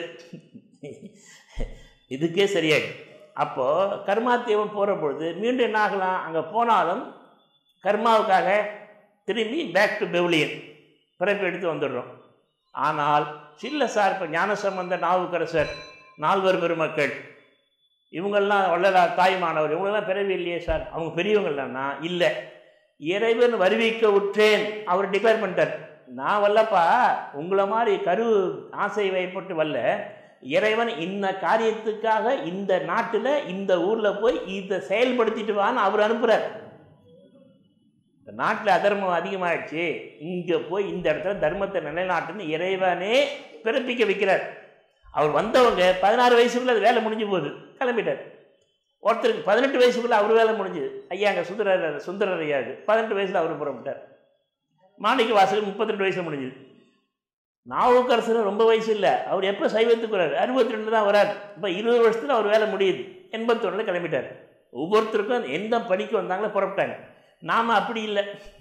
இதுக்கே சரியாயிடும் அப்போது கர்மாத்தியம் போகிற பொழுது மீண்டும் என்ன ஆகலாம் அங்கே போனாலும் கர்மாவுக்காக திரும்பி பேக் டு பெவிலியன் பிறப்பு எடுத்து வந்துடுறோம் ஆனால் சில்ல சார் இப்போ ஞானசம்பந்த நாவுக்கரசர் நால்வர் பெருமக்கள் இவங்கெல்லாம் வள்ளலார் தாய்மானவர் இவங்களெல்லாம் பிறவி இல்லையே சார் அவங்க பெரியவங்களான்னா இல்லை இறைவன் வருவிக்க உற்றேன் அவர் டிக்ளேர் பண்ணிட்டார் நான் வல்லப்பா உங்களை மாதிரி கரு ஆசை வைப்பட்டு வல்ல இறைவன் இந்த காரியத்துக்காக இந்த நாட்டில் இந்த ஊரில் போய் இதை செயல்படுத்திட்டு வான்னு அவர் அனுப்புகிறார் இந்த நாட்டில் அதர்மம் அதிகமாகிடுச்சு இங்கே போய் இந்த இடத்துல தர்மத்தை நிலைநாட்டுன்னு இறைவனே பிறப்பிக்க வைக்கிறார் அவர் வந்தவங்க பதினாறு வயசுக்குள்ள அது வேலை முடிஞ்சு போகுது கிளம்பிட்டார் ஒருத்தருக்கு பதினெட்டு வயசுக்குள்ள அவர் வேலை முடிஞ்சுது ஐயா அங்கே சுந்தரர் சுந்தரர் ஐயாவுக்கு பதினெட்டு வயசில் அவர் புறப்பட்டார் மாணிக்க வாசலுக்கு முப்பத்தி ரெண்டு வயசில் முடிஞ்சுது நாவுக்கரசர் ரொம்ப வயசு இல்லை அவர் எப்போ சைவத்துக்கு வரார் அறுபத்தி ரெண்டு தான் வரார் இப்போ இருபது வருஷத்தில் அவர் வேலை முடியுது எண்பத்தொன்னில் கிளம்பிட்டார் ஒவ்வொருத்தருக்கும் எந்த பணிக்கு வந்தாங்களோ புறப்பட்டாங்க நாம் அப்படி இல்லை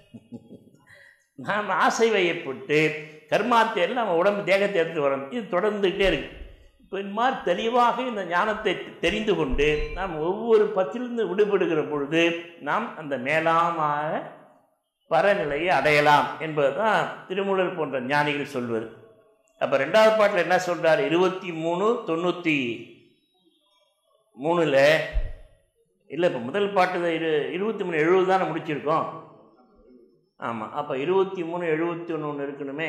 நாம் ஆசை வையப்பட்டு கர்மாத்தேரில் நம்ம உடம்பு தேகத்தை எடுத்துகிட்டு வரணும் இது தொடர்ந்துகிட்டே இருக்கு இப்போ இந்த மாதிரி தெளிவாக இந்த ஞானத்தை தெரிந்து கொண்டு நாம் ஒவ்வொரு பத்திலிருந்து விடுபடுகிற பொழுது நாம் அந்த மேலாமாக பரநிலையை அடையலாம் என்பது தான் திருமூலர் போன்ற ஞானிகள் சொல்வது அப்போ ரெண்டாவது பாட்டில் என்ன சொல்கிறார் இருபத்தி மூணு தொண்ணூற்றி மூணில் இல்லை இப்போ முதல் பாட்டு இரு இருபத்தி மூணு எழுபது தானே முடிச்சிருக்கோம் ஆமாம் அப்போ இருபத்தி மூணு எழுபத்தி ஒன்று ஒன்று இருக்கணுமே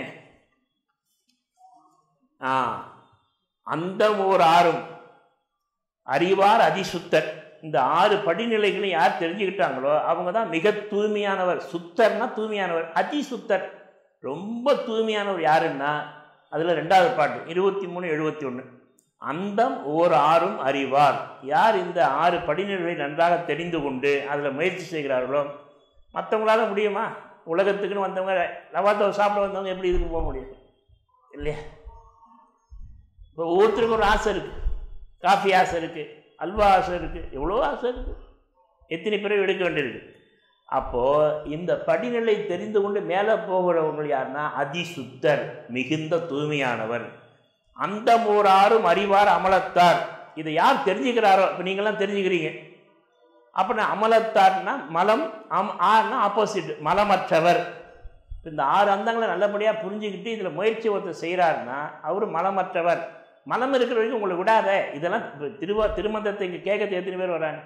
ஆ அந்த ஓர் ஆறும் அறிவார் அதிசுத்தர் இந்த ஆறு படிநிலைகளை யார் தெரிஞ்சுக்கிட்டாங்களோ அவங்க தான் மிக தூய்மையானவர் சுத்தர்னா தூய்மையானவர் அதிசுத்தர் ரொம்ப தூய்மையானவர் யாருன்னா அதில் ரெண்டாவது பாட்டு இருபத்தி மூணு எழுபத்தி ஒன்று அந்தம் ஓர் ஆறும் அறிவார் யார் இந்த ஆறு படிநிலைகளை நன்றாக தெரிந்து கொண்டு அதில் முயற்சி செய்கிறார்களோ மற்றவங்களால முடியுமா உலகத்துக்குன்னு வந்தவங்க ரவாத்தவை சாப்பிட வந்தவங்க எப்படி இதுக்கு போக முடியும் இல்லையா இப்போ ஒவ்வொருத்தருக்கும் ஒரு ஆசை இருக்குது காஃபி ஆசை இருக்குது அல்வா ஆசை இருக்குது எவ்வளோ ஆசை இருக்குது எத்தனை பிறகு எடுக்க வேண்டியிருக்கு அப்போது இந்த படிநிலை தெரிந்து கொண்டு மேலே போகிறவங்க யாருன்னா அதிசுத்தர் மிகுந்த தூய்மையானவர் அந்த மூராரும் அறிவார் அமலத்தார் இதை யார் தெரிஞ்சுக்கிறாரோ இப்போ நீங்களாம் தெரிஞ்சுக்கிறீங்க அப்படின்னா அமலத்தார்னா மலம் அம் ஆர்னா ஆப்போசிட் மலமற்றவர் இந்த ஆறு அந்தங்களை நல்லபடியாக புரிஞ்சுக்கிட்டு இதில் முயற்சி ஒருத்தர் செய்கிறாருன்னா அவர் மலமற்றவர் மலம் இருக்கிற வரைக்கும் உங்களை விடாத இதெல்லாம் இப்ப திருவா திருமந்தத்தை இங்கே கேட்கறது எத்தனை பேர் வராங்க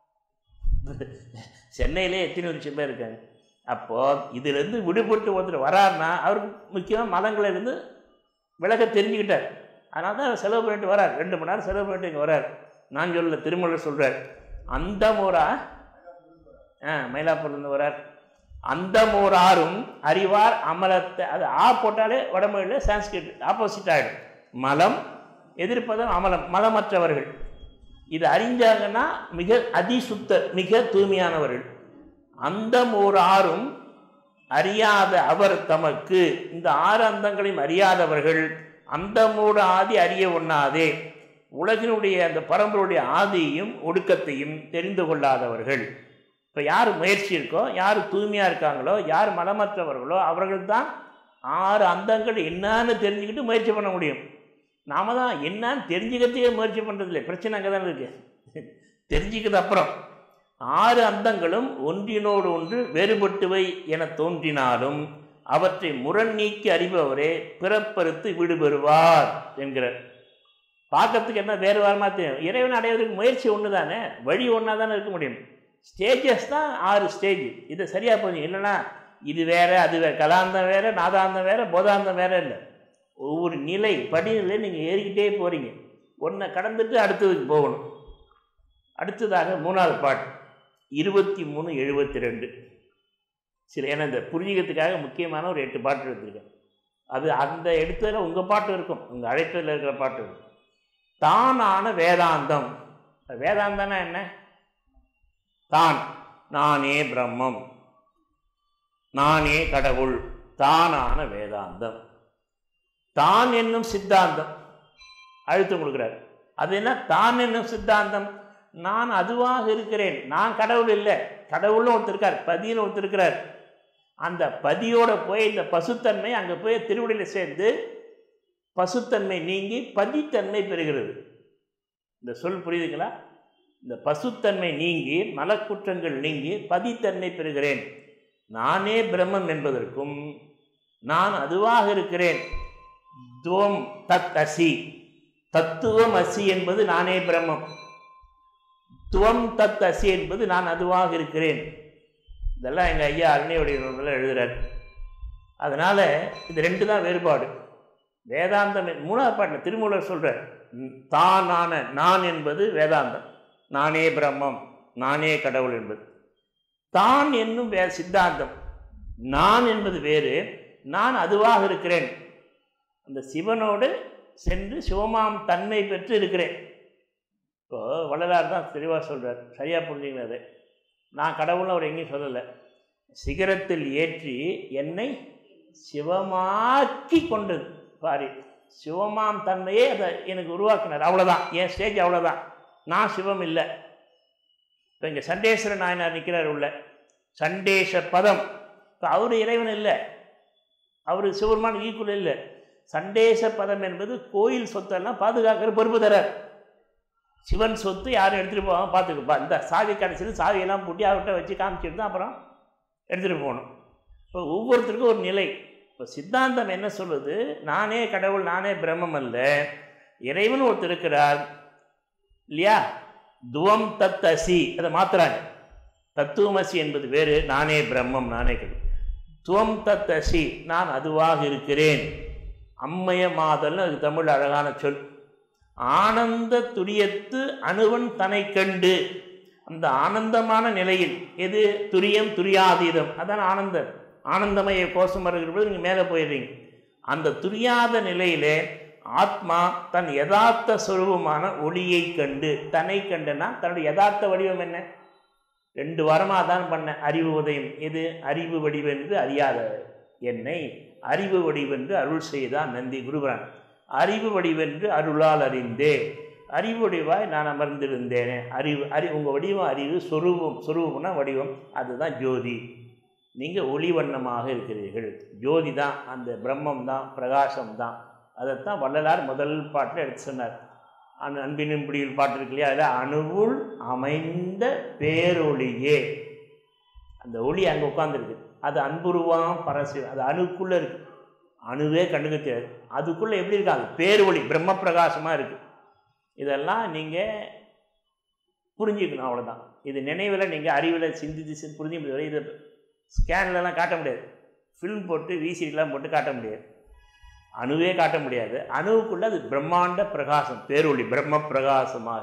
சென்னையிலே எத்தனை லட்சம் பேர் இருக்காங்க அப்போது இதிலிருந்து விடுபட்டு ஒருத்தர் வராருன்னா அவருக்கு முக்கியமாக மலங்களிலிருந்து விலக தெரிஞ்சுக்கிட்டார் அதனால தான் செலவு பண்ணிட்டு வரார் ரெண்டு மணி நேரம் செலவு பண்ணிட்டு இங்கே வரார் நான் சொல்ல திருமலை சொல்கிறார் அந்த மூரா ஆ மயிலாப்பூர்லேருந்து வரார் அந்த மூராரும் அறிவார் அமலத்தை அது ஆ போட்டாலே வடமொழியில் சான்ஸ்கிரிட் ஆப்போசிட் ஆகிடும் மலம் எதிர்ப்பதும் அமலம் மலமற்றவர்கள் இது அறிஞ்சாங்கன்னா மிக அதிசுத்த மிக தூய்மையானவர்கள் அந்தம் ஓர் ஆறும் அறியாத அவர் தமக்கு இந்த ஆறு அந்தங்களையும் அறியாதவர்கள் அந்தமோடு ஆதி அறிய ஒண்ணாதே உலகினுடைய அந்த பரம்பருடைய ஆதியையும் ஒடுக்கத்தையும் தெரிந்து கொள்ளாதவர்கள் இப்போ யார் முயற்சி இருக்கோ யார் தூய்மையாக இருக்காங்களோ யார் மலமற்றவர்களோ அவர்கள் தான் ஆறு அந்தங்கள் என்னன்னு தெரிஞ்சுக்கிட்டு முயற்சி பண்ண முடியும் நாம தான் என்னன்னு தெரிஞ்சுக்கிறதுக்கே முயற்சி பண்ணுறதில்ல பிரச்சனை அங்கே தான் இருக்குது தெரிஞ்சுக்கிறது அப்புறம் ஆறு அந்தங்களும் ஒன்றினோடு ஒன்று வேறுபட்டுவை என தோன்றினாலும் அவற்றை முரண் நீக்கி அறிபவரே பிறப்பறுத்து விடுபெறுவார் என்கிறார் பார்க்கறதுக்கு என்ன வேறு வாரமாக தெரியும் இறைவன் அடைவதற்கு முயற்சி ஒன்று தானே வழி ஒன்றா தானே இருக்க முடியும் ஸ்டேஜஸ் தான் ஆறு ஸ்டேஜ் இதை சரியாக போதும் இல்லைன்னா இது வேற அது வேற கலாந்தம் வேற நாதாந்தம் வேற போதாந்தம் வேற இல்லை ஒவ்வொரு நிலை படிநிலை நீங்கள் ஏறிக்கிட்டே போகிறீங்க ஒன்றை கடந்துட்டு அடுத்ததுக்கு போகணும் அடுத்ததாக மூணாவது பாட்டு இருபத்தி மூணு எழுபத்தி ரெண்டு சரி ஏன்னா இந்த புரிஞ்சுக்கிறதுக்காக முக்கியமான ஒரு எட்டு பாட்டு எடுத்திருக்கேன் அது அந்த எடுத்ததில் உங்கள் பாட்டு இருக்கும் உங்கள் அழைப்பதில் இருக்கிற பாட்டு இருக்கும் தானான வேதாந்தம் வேதாந்தம்னா என்ன தான் நானே பிரம்மம் நானே கடவுள் தானான வேதாந்தம் தான் என்னும் சித்தாந்தம் அழுத்தம் கொடுக்குறார் அது என்ன தான் என்னும் சித்தாந்தம் நான் அதுவாக இருக்கிறேன் நான் கடவுள் இல்லை கடவுள்னு ஒருத்தர் இருக்கார் பதின்னு ஒருத்தர் இருக்கிறார் அந்த பதியோட போய் இந்த பசுத்தன்மை அங்கே போய் திருவடியில் சேர்ந்து பசுத்தன்மை நீங்கி பதித்தன்மை பெறுகிறது இந்த சொல் புரியுதுங்களா இந்த பசுத்தன்மை நீங்கி மலக்குற்றங்கள் நீங்கி பதித்தன்மை பெறுகிறேன் நானே பிரம்மம் என்பதற்கும் நான் அதுவாக இருக்கிறேன் துவம் தத் அசி தத்துவம் அசி என்பது நானே பிரம்மம் துவம் தத் அசி என்பது நான் அதுவாக இருக்கிறேன் இதெல்லாம் எங்கள் ஐயா அருணையுடைய நூல்களில் எழுதுறார் அதனால் இது ரெண்டு தான் வேறுபாடு வேதாந்தம் என்- மூணாவது பாட்டில் திருமூலர் சொல்கிறார் தானான நான் என்பது வேதாந்தம் நானே பிரம்மம் நானே கடவுள் என்பது தான் என்னும் வே சித்தாந்தம் நான் என்பது வேறு நான் அதுவாக இருக்கிறேன் அந்த சிவனோடு சென்று சிவமாம் தன்மை பெற்று இருக்கிறேன் இப்போ வள்ளலார் தான் தெளிவாக சொல்கிறார் சரியாக புரிஞ்சுங்களா அது நான் கடவுள்னு அவர் எங்கேயும் சொல்லலை சிகரத்தில் ஏற்றி என்னை சிவமாக்கி கொண்டது பாரு சிவமாம் தன்மையே அதை எனக்கு உருவாக்கினார் அவ்வளோதான் என் ஸ்டேஜ் அவ்வளோதான் நான் சிவம் இல்லை இப்போ இங்கே சண்டேஸ்வர நாயனார் நிற்கிறார் உள்ள சண்டேஷ பதம் இப்போ அவர் இறைவன் இல்லை அவர் சிவருமான் ஈக்குவல் இல்லை சண்டேச பதம் என்பது கோயில் சொத்தெல்லாம் பாதுகாக்கிற பொறுப்பு தரார் சிவன் சொத்து யாரும் எடுத்துகிட்டு போகாமல் பார்த்துக்கப்பா இந்த சாவி கடைசியில் சாவியெல்லாம் பூட்டி அவர்கிட்ட வச்சு காமிச்சிட்டு தான் அப்புறம் எடுத்துகிட்டு போகணும் இப்போ ஒவ்வொருத்தருக்கும் ஒரு நிலை இப்போ சித்தாந்தம் என்ன சொல்லுது நானே கடவுள் நானே பிரம்மம் அல்ல இறைவன் ஒருத்தர் இருக்கிறார் இல்லையா துவம் தத் அசி அதை மாத்துறாங்க தத்துவமசி என்பது வேறு நானே பிரம்மம் நானே கடவுள் துவம் தத் அசி நான் அதுவாக இருக்கிறேன் அம்மயமாதல்னு அது தமிழ் அழகான சொல் ஆனந்த துரியத்து அணுவன் தனை கண்டு அந்த ஆனந்தமான நிலையில் எது துரியம் துரியாதீதம் அதான் ஆனந்தம் ஆனந்தமய கோஷம் வருகிற நீங்கள் மேலே போயிடுறீங்க அந்த துரியாத நிலையிலே ஆத்மா தன் யதார்த்த சுரூபமான ஒளியை கண்டு தன்னை கண்டுனா தன்னுடைய யதார்த்த வடிவம் என்ன ரெண்டு வாரமாக தான் பண்ண அறிவு உதயம் எது அறிவு வடிவென்று அறியாத என்னை அறிவு வடிவென்று அருள் செய்தான் நந்தி குருபுரான் அறிவு வடிவென்று அருளால் அறிந்தே அறிவு வடிவாய் நான் அமர்ந்திருந்தேனே அறிவு அறி உங்கள் வடிவம் அறிவு சொரூபம் சொரூபம்னா வடிவம் அதுதான் ஜோதி நீங்கள் ஒளி வண்ணமாக இருக்கிறீர்கள் ஜோதி தான் அந்த பிரம்மம் தான் பிரகாசம் தான் அதைத்தான் வள்ளலார் முதல் பாட்டில் எடுத்து சொன்னார் அன் அன்பினும் பிடியில் பாட்டு இருக்கு இல்லையா அதில் அணுவுள் அமைந்த பேரொளியே அந்த ஒளி அங்கே உட்காந்துருக்கு அது அன்புருவாம் பரசி அது அணுக்குள்ளே இருக்குது அணுவே கண்ணுக்கு தெரியாது அதுக்குள்ளே எப்படி இருக்கு அது பேரொளி பிரம்ம பிரகாசமாக இருக்குது இதெல்லாம் நீங்கள் புரிஞ்சுக்கணும் அவ்வளோதான் இது நினைவில் நீங்கள் அறிவில் சிந்தித்து சி- புரிஞ்சு முடியாது இதை ஸ்கேன்லலாம் காட்ட முடியாது ஃபில்ம் போட்டு விசிடிலாம் போட்டு காட்ட முடியாது அணுவே காட்ட முடியாது அணுவுக்குள்ள அது பிரம்மாண்ட பிரகாசம் பேரொளி பிரம்ம பிரகாசமாக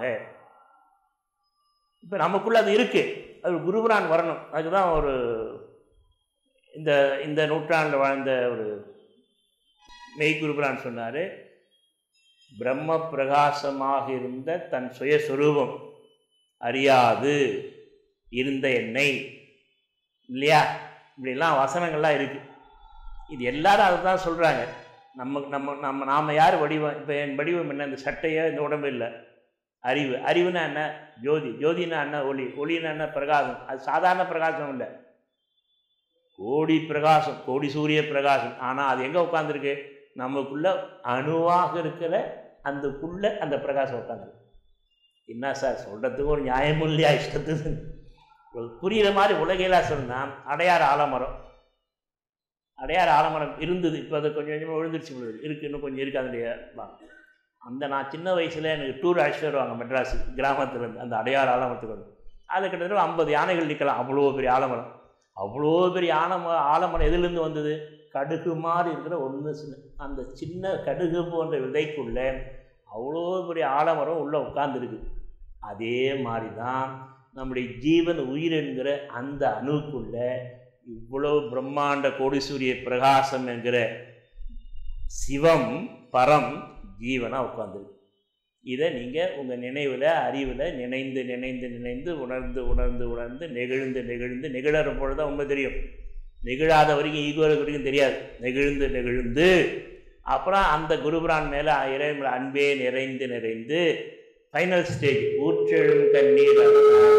இப்போ நமக்குள்ள அது இருக்கு அது குருபுரான் வரணும் அதுக்கு தான் ஒரு இந்த இந்த நூற்றாண்டில் வாழ்ந்த ஒரு மெய் குருபுரான் சொன்னார் பிரம்ம பிரகாசமாக இருந்த தன் சுயஸ்வரூபம் அறியாது இருந்த என்னை இல்லையா இப்படிலாம் வசனங்கள்லாம் இருக்குது இது எல்லாரும் அதை தான் சொல்கிறாங்க நம்ம நம்ம நம்ம நாம் யார் வடிவம் இப்போ என் வடிவம் என்ன இந்த சட்டையோ இந்த உடம்பு இல்லை அறிவு அறிவுனா என்ன ஜோதி ஜோதினா என்ன ஒளி ஒளினா என்ன பிரகாசம் அது சாதாரண பிரகாசம் இல்லை கோடி பிரகாசம் கோடி சூரிய பிரகாசம் ஆனால் அது எங்கே உட்காந்துருக்கு நமக்குள்ள அணுவாக இருக்கிற அந்த புள்ள அந்த பிரகாசம் உட்காந்துருக்கு என்ன சார் சொல்கிறதுக்கு ஒரு நியாயமும் இல்லையா இஷ்டத்துக்கு ஒரு புரிகிற மாதிரி உலகையிலா சொன்னால் அடையாறு ஆலமரம் அடையாறு ஆலமரம் இருந்தது இப்போ அது கொஞ்சம் கொஞ்சமாக விழுந்துருச்சு விழுது இருக்குது இன்னும் கொஞ்சம் இருக்குது அதனுடைய வா. அந்த நான் சின்ன வயசில் எனக்கு டூர் அழைச்சிட்டு வருவாங்க மெட்ராஸு கிராமத்துலேருந்து அந்த அடையாறு ஆலமரத்துக்கு வந்து அதில் கிட்டத்தட்ட ஐம்பது யானைகள் நிற்கலாம் அவ்வளோ பெரிய ஆலமரம் அவ்வளோ பெரிய ஆலம ஆலமரம் எதுலேருந்து வந்தது கடுகு மாதிரி இருக்கிற ஒன்று சின்ன அந்த சின்ன கடுகு போன்ற விதைக்குள்ள அவ்வளோ பெரிய ஆலமரம் உள்ளே உட்கார்ந்துருக்கு அதே மாதிரி தான் நம்முடைய ஜீவன் உயிர் என்கிற அந்த அணுக்குள்ள இவ்வளவு பிரம்மாண்ட கோடீஸ்வரிய பிரகாசம் என்கிற சிவம் பரம் ஜீவனாக உட்காந்துருக்கு இதை நீங்கள் உங்கள் நினைவில் அறிவில் நினைந்து நினைந்து நினைந்து உணர்ந்து உணர்ந்து உணர்ந்து நெகிழ்ந்து நெகிழ்ந்து நிகழற பொழுது தான் உண்மை தெரியும் நெகிழாத வரைக்கும் ஈகோ வரைக்கும் தெரியாது நெகிழ்ந்து நெகிழ்ந்து அப்புறம் அந்த குருபுரான் மேலே இறைவன் அன்பே நிறைந்து நிறைந்து ஃபைனல் ஸ்டேஜ் ஊற்றெழும் கண்ணீர் அதனால்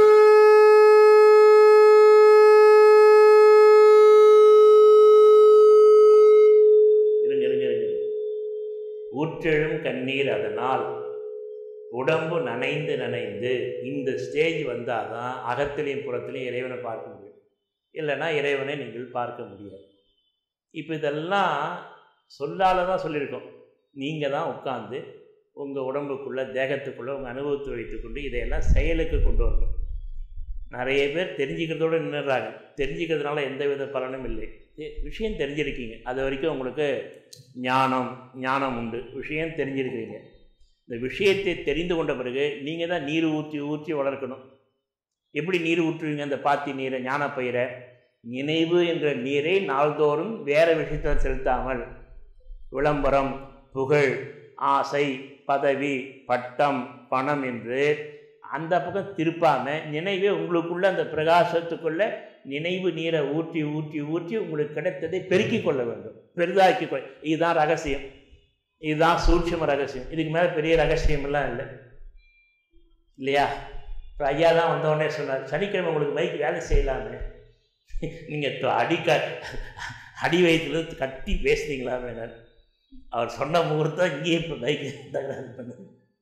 இருங்க இருங்க இருங்க ஊற்றெழும் கண்ணீர் அதனால் உடம்பு நனைந்து நனைந்து இந்த ஸ்டேஜ் வந்தால் தான் அகத்திலையும் புறத்திலையும் இறைவனை பார்க்க முடியும் இல்லைன்னா இறைவனை நீங்கள் பார்க்க முடியாது இப்போ இதெல்லாம் சொல்லால் தான் சொல்லியிருக்கோம் நீங்கள் தான் உட்காந்து உங்கள் உடம்புக்குள்ளே தேகத்துக்குள்ளே உங்கள் அனுபவத்தை வைத்துக்கொண்டு இதையெல்லாம் செயலுக்கு கொண்டு வரணும் நிறைய பேர் தெரிஞ்சுக்கிறதோடு நின்றுறாங்க தெரிஞ்சுக்கிறதுனால எந்த வித பலனும் இல்லை தெ- விஷயம் தெரிஞ்சிருக்கீங்க அது வரைக்கும் உங்களுக்கு ஞானம் ஞானம் உண்டு விஷயம் தெரிஞ்சிருக்கிறீங்க இந்த விஷயத்தை தெரிந்து கொண்ட பிறகு நீங்கள் தான் நீர் ஊற்றி ஊற்றி வளர்க்கணும் எப்படி நீர் ஊற்றுவீங்க அந்த பாத்தி நீரை ஞானப்பயிரை நினைவு என்ற நீரை நாள்தோறும் வேறு விஷயத்தில் செலுத்தாமல் விளம்பரம் புகழ் ஆசை பதவி பட்டம் பணம் என்று அந்த பக்கம் திருப்பாமல் நினைவே உங்களுக்குள்ள அந்த பிரகாசத்துக்குள்ள நினைவு நீரை ஊற்றி ஊற்றி ஊற்றி உங்களுக்கு கிடைத்ததை பெருக்கிக் கொள்ள வேண்டும் பெரிதாக்கி கொள்ள இதுதான் ரகசியம் இதுதான் சூட்சும ரகசியம் இதுக்கு மேலே பெரிய ரகசியமெல்லாம் இல்லை இல்லையா இப்போ ஐயா தான் வந்தோடனே சொன்னார் சனிக்கிழமை உங்களுக்கு பைக் வேலை செய்யலான்னு நீங்கள் அடிக்க அடி வயிற்றுல கட்டி பேசுனீங்களா வேணார் அவர் சொன்ன முகூர்த்தம் இங்கேயே இப்போ பைக் தகராறு பண்ணுது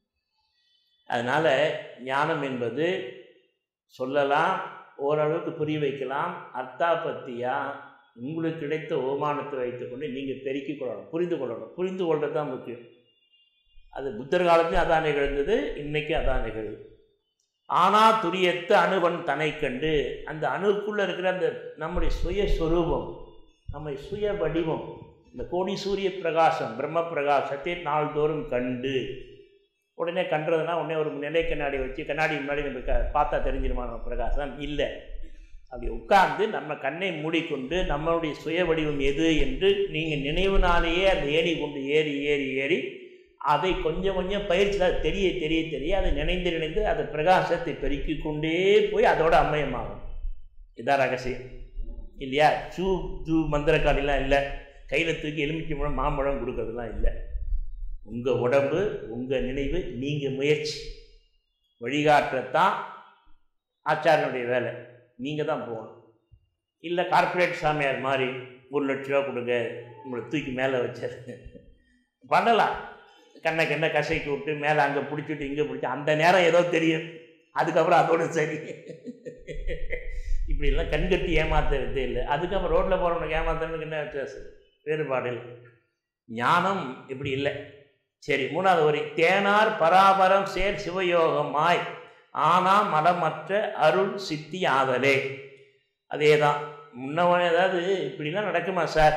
அதனால் ஞானம் என்பது சொல்லலாம் ஓரளவுக்கு புரிய வைக்கலாம் அர்த்தாபத்தியா உங்களுக்கு கிடைத்த ஓமானத்தை வைத்துக்கொண்டு நீங்கள் பெருக்கிக் கொள்ளணும் புரிந்து கொள்ளணும் புரிந்து கொள்வது தான் முக்கியம் அது புத்தர் காலத்தையும் அதான் நிகழ்ந்தது இன்னைக்கு அதான் நிகழுது ஆனா துரியத்த அணுவன் தன்னை கண்டு அந்த அணுக்குள்ளே இருக்கிற அந்த நம்முடைய சுயஸ்வரூபம் நம்முடைய சுய வடிவம் இந்த கோடி சூரிய பிரகாசம் பிரம்ம பிரகாசத்தை நாள்தோறும் கண்டு உடனே கண்டுறதுனா உடனே ஒரு நிலை கண்ணாடி வச்சு கண்ணாடி முன்னாடி நம்ம க- பார்த்தா தெரிஞ்சிருமா நம்ம பிரகாசம் இல்லை அப்படி உட்கார்ந்து நம்ம கண்ணை மூடிக்கொண்டு நம்மளுடைய சுய வடிவம் எது என்று நீங்கள் நினைவுனாலேயே அந்த ஏணி கொண்டு ஏறி ஏறி ஏறி அதை கொஞ்சம் கொஞ்சம் பயிற்சியில் தெரிய தெரிய தெரிய அதை நினைந்து நினைந்து அதை பிரகாசத்தை பெருக்கிக் கொண்டே போய் அதோட அம்மயமாகும் இதான் ரகசியம் இல்லையா சூ ஜூ மந்திரக்காலிலாம் இல்லை கையில் தூக்கி எலுமிச்சை பழம் மாம்பழம் கொடுக்கறதுலாம் இல்லை உங்கள் உடம்பு உங்கள் நினைவு நீங்கள் முயற்சி வழிகாட்டத்தான் ஆச்சாரியனுடைய வேலை நீங்கள் தான் போகணும் இல்லை கார்ப்பரேட் சாமியார் மாதிரி ஒரு லட்ச ரூபா கொடுங்க உங்களை தூக்கி மேலே வச்சாரு பண்ணலாம் கண்ணை கண்ணை கசைக்கு விட்டு மேலே அங்கே பிடிச்சிட்டு இங்கே பிடிச்சி அந்த நேரம் ஏதோ தெரியும் அதுக்கப்புறம் அதோட சரி இப்படிலாம் கண்கட்டி ஏமாத்துறதே இல்லை அதுக்கப்புறம் ரோட்டில் போகிறவனுக்கு ஏமாத்துறதுக்கு என்ன வித்தியாசம் வேறுபாடு இல்லை ஞானம் இப்படி இல்லை சரி மூணாவது வரி தேனார் பராபரம் சேர் சிவயோகமாய் ஆனா மலமற்ற அருள் சித்தி ஆதலே அதே தான் முன்னவன் ஏதாவது இப்படிலாம் நடக்குமா சார்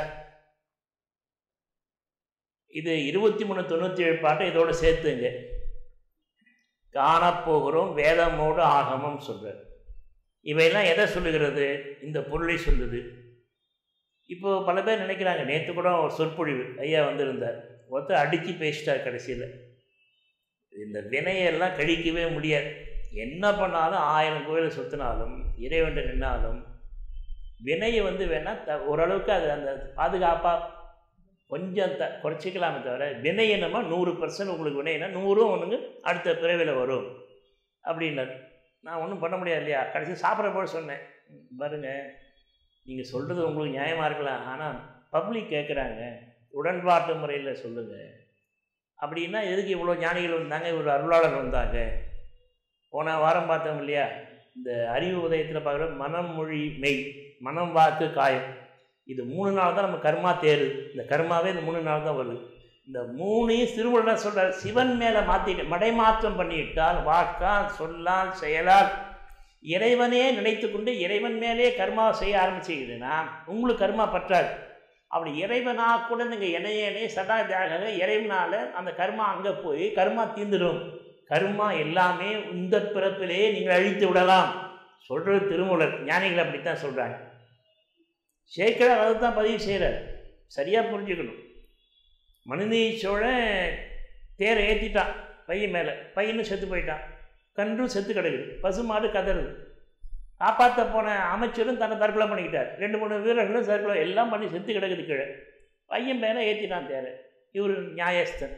இது இருபத்தி மூணு தொண்ணூற்றி ஏழு பாட்டை இதோட சேர்த்துங்க காணப்போகிறோம் வேதமோடு ஆகமம் சொல்கிறார் இவையெல்லாம் எதை சொல்லுகிறது இந்த பொருளை சொல்லுது இப்போ பல பேர் நினைக்கிறாங்க நேற்று கூட ஒரு சொற்பொழிவு ஐயா வந்திருந்தார் ஒருத்தர் அடித்து பேசிட்டார் கடைசியில் இந்த வினையெல்லாம் கழிக்கவே முடியாது என்ன பண்ணாலும் ஆயிரம் கோயிலை சுற்றினாலும் இறைவன் நின்னாலும் வினையை வந்து வேணால் த ஓரளவுக்கு அது அந்த பாதுகாப்பாக கொஞ்சம் த குறைச்சிக்கலாமே தவிர வினை என்னமோ நூறு பர்சன்ட் உங்களுக்கு வினைனா நூறும் ஒன்றுங்க அடுத்த பிறவியில் வரும் அப்படின்னாரு நான் ஒன்றும் பண்ண முடியாது இல்லையா கடைசி சாப்பிட்ற போது சொன்னேன் பாருங்க நீங்கள் சொல்கிறது உங்களுக்கு நியாயமாக இருக்கலாம் ஆனால் பப்ளிக் கேட்குறாங்க உடன்பாட்டு முறையில் சொல்லுங்கள் அப்படின்னா எதுக்கு இவ்வளோ ஞானிகள் வந்தாங்க இவ்வளோ அருளாளர் வந்தாங்க போன வாரம் பார்த்தோம் இல்லையா இந்த அறிவு உதயத்தில் பார்க்குற மனம் மொழி மெய் மனம் வாக்கு காயம் இது மூணு நாள் தான் நம்ம கர்மா தேரு இந்த கர்மாவே இந்த மூணு நாள் தான் வருது இந்த மூணையும் திருமணம் சொல்கிறார் சிவன் மேலே மாற்றிட்டு மடைமாற்றம் பண்ணிவிட்டால் வாக்கால் சொல்லால் செயலால் இறைவனே நினைத்து கொண்டு இறைவன் மேலே கர்மா செய்ய ஆரம்பிச்சிங்கன்னா உங்களுக்கு கர்மா பற்றாது அப்படி இறைவனாக கூட நீங்கள் இணையனே சதா தியாக இறைவனால் அந்த கர்மா அங்கே போய் கர்மா தீந்துடும் கர்மா எல்லாமே இந்த பிறப்பிலேயே நீங்கள் அழித்து விடலாம் சொல்கிறது திருமூலர் ஞானிகள் அப்படித்தான் சொல்கிறாங்க சேக்கடார் அதை தான் பதிவு செய்கிறார் சரியாக புரிஞ்சுக்கணும் மனுநீதி சோழன் தேரை ஏற்றிட்டான் பையன் மேலே பையனும் செத்து போயிட்டான் கன்றும் செத்து கிடக்குது பசுமாடு கதறுது காப்பாற்ற போன அமைச்சரும் தன்னை தற்கொலை பண்ணிக்கிட்டார் ரெண்டு மூணு வீரர்களும் தற்கொலை எல்லாம் பண்ணி செத்து கிடக்குது கீழே பையன் மேலே ஏற்றினான் தேரை இவர் நியாயஸ்தன்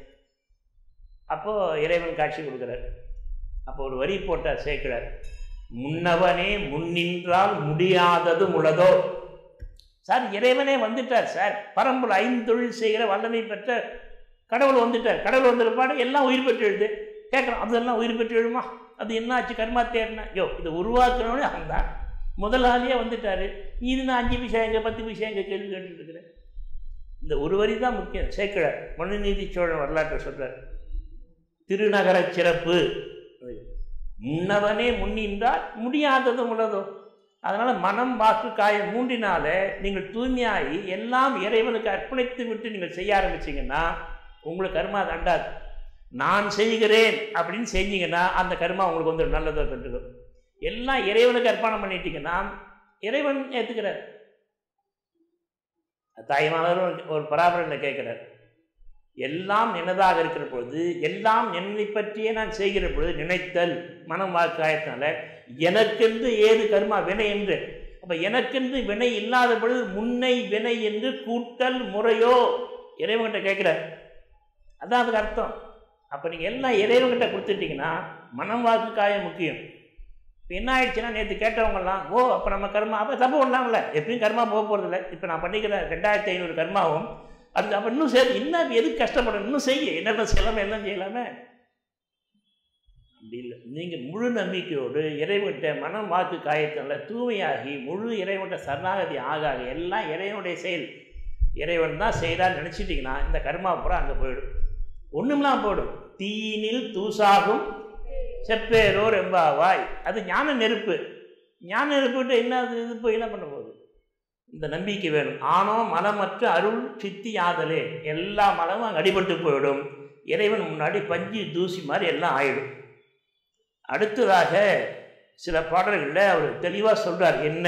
அப்போது இறைவன் காட்சி கொடுக்குறார் அப்போ ஒரு வரி போட்டார் சேர்க்கிறார் முன்னவனே முன்னின்றால் முடியாதது உளதோ சார் இறைவனே வந்துட்டார் சார் பரம்பரை ஐந்தொழில் செய்கிற வல்லமை பெற்ற கடவுள் வந்துட்டார் கடவுள் வந்திருப்பாடு எல்லாம் உயிர் பெற்று எழுது கேட்குறோம் அதெல்லாம் உயிர் பெற்று எழுமா அது என்ன ஆச்சு கர்மா தேடினா யோ இதை உருவாக்குறவனே அவன் தான் முதலாளியே வந்துட்டார் இது நான் அஞ்சு விஷயம் எங்கே பத்து விஷயம் எங்கே கேள்வி கேட்டுட்டு இருக்கிறேன் இந்த ஒரு வரி தான் முக்கியம் சேர்க்கிறார் மனுநீதி சோழன் வரலாற்றை சொல்கிறார் திருநகர சிறப்பு முன்னவனே முன்னின்றால் முடியாததும் உள்ளதோ அதனால் மனம் வாக்கு காயம் மூன்றினால நீங்கள் தூய்மையாகி எல்லாம் இறைவனுக்கு அர்ப்பணித்து விட்டு நீங்கள் செய்ய ஆரம்பிச்சிங்கன்னா உங்களுக்கு கர்மா தண்டாது நான் செய்கிறேன் அப்படின்னு செஞ்சீங்கன்னா அந்த கர்மா உங்களுக்கு வந்து நல்லதாக கட்டுக்கும் எல்லாம் இறைவனுக்கு அர்ப்பணம் பண்ணிட்டீங்கன்னா இறைவன் ஏற்றுக்கிறார் தாய்மானவரும் ஒரு பராபரனில் கேட்குறார் எல்லாம் என்னதாக இருக்கிற பொழுது எல்லாம் என்னை பற்றியே நான் செய்கிற பொழுது நினைத்தல் மனம் வாக்காயத்தினால எனக்கென்று ஏது கர்மா வினை என்று அப்போ எனக்கென்று வினை இல்லாத பொழுது முன்னை வினை என்று கூட்டல் முறையோ இறைவன்கிட்ட கேட்குறார் அதான் அதுக்கு அர்த்தம் அப்போ நீங்கள் எல்லாம் இறைவன்கிட்ட கொடுத்துட்டீங்கன்னா மனம் வாக்கு காயம் முக்கியம் இப்போ என்ன ஆயிடுச்சுன்னா நேற்று கேட்டவங்கலாம் ஓ அப்போ நம்ம கர்மா அப்போ தப்பு பண்ணலாம்ல எப்பயும் கர்மா போக போகிறதில்ல இப்போ நான் பண்ணிக்கிற ரெண்டாயிரத்தி ஐநூறு கர்மாவும் அது அப்போ இன்னும் சரி இன்னும் எதுக்கு கஷ்டப்படணும் இன்னும் செய்ய என்னென்ன செய்யலாமே எல்லாம் செய்யலாமே அப்படி இல்லை நீங்கள் முழு நம்பிக்கையோடு இறைவன்கிட்ட மனம் வாக்கு காயத்தினால தூய்மையாகி முழு இறைவன்கிட்ட சரணாகதி ஆக ஆக எல்லாம் இறைவனுடைய செயல் இறைவன் தான் செய்கிறான்னு நினச்சிட்டிங்கன்னா இந்த கர்மா பூரா அங்கே போயிடும் ஒன்றும்லாம் போயிடும் தீயினில் தூசாகும் செப்பேரோர் எம்பாவாய் அது ஞான நெருப்பு ஞான நெருப்புகிட்ட என்ன அது இது போய் என்ன பண்ண போகுது இந்த நம்பிக்கை வேணும் ஆனோ மலமற்ற அருள் சித்தி ஆதலே எல்லா மலமும் அங்கே அடிபட்டு போயிடும் இறைவன் முன்னாடி பஞ்சு தூசி மாதிரி எல்லாம் ஆயிடும் அடுத்ததாக சில பாடல்களில் அவர் தெளிவாக சொல்கிறார் என்ன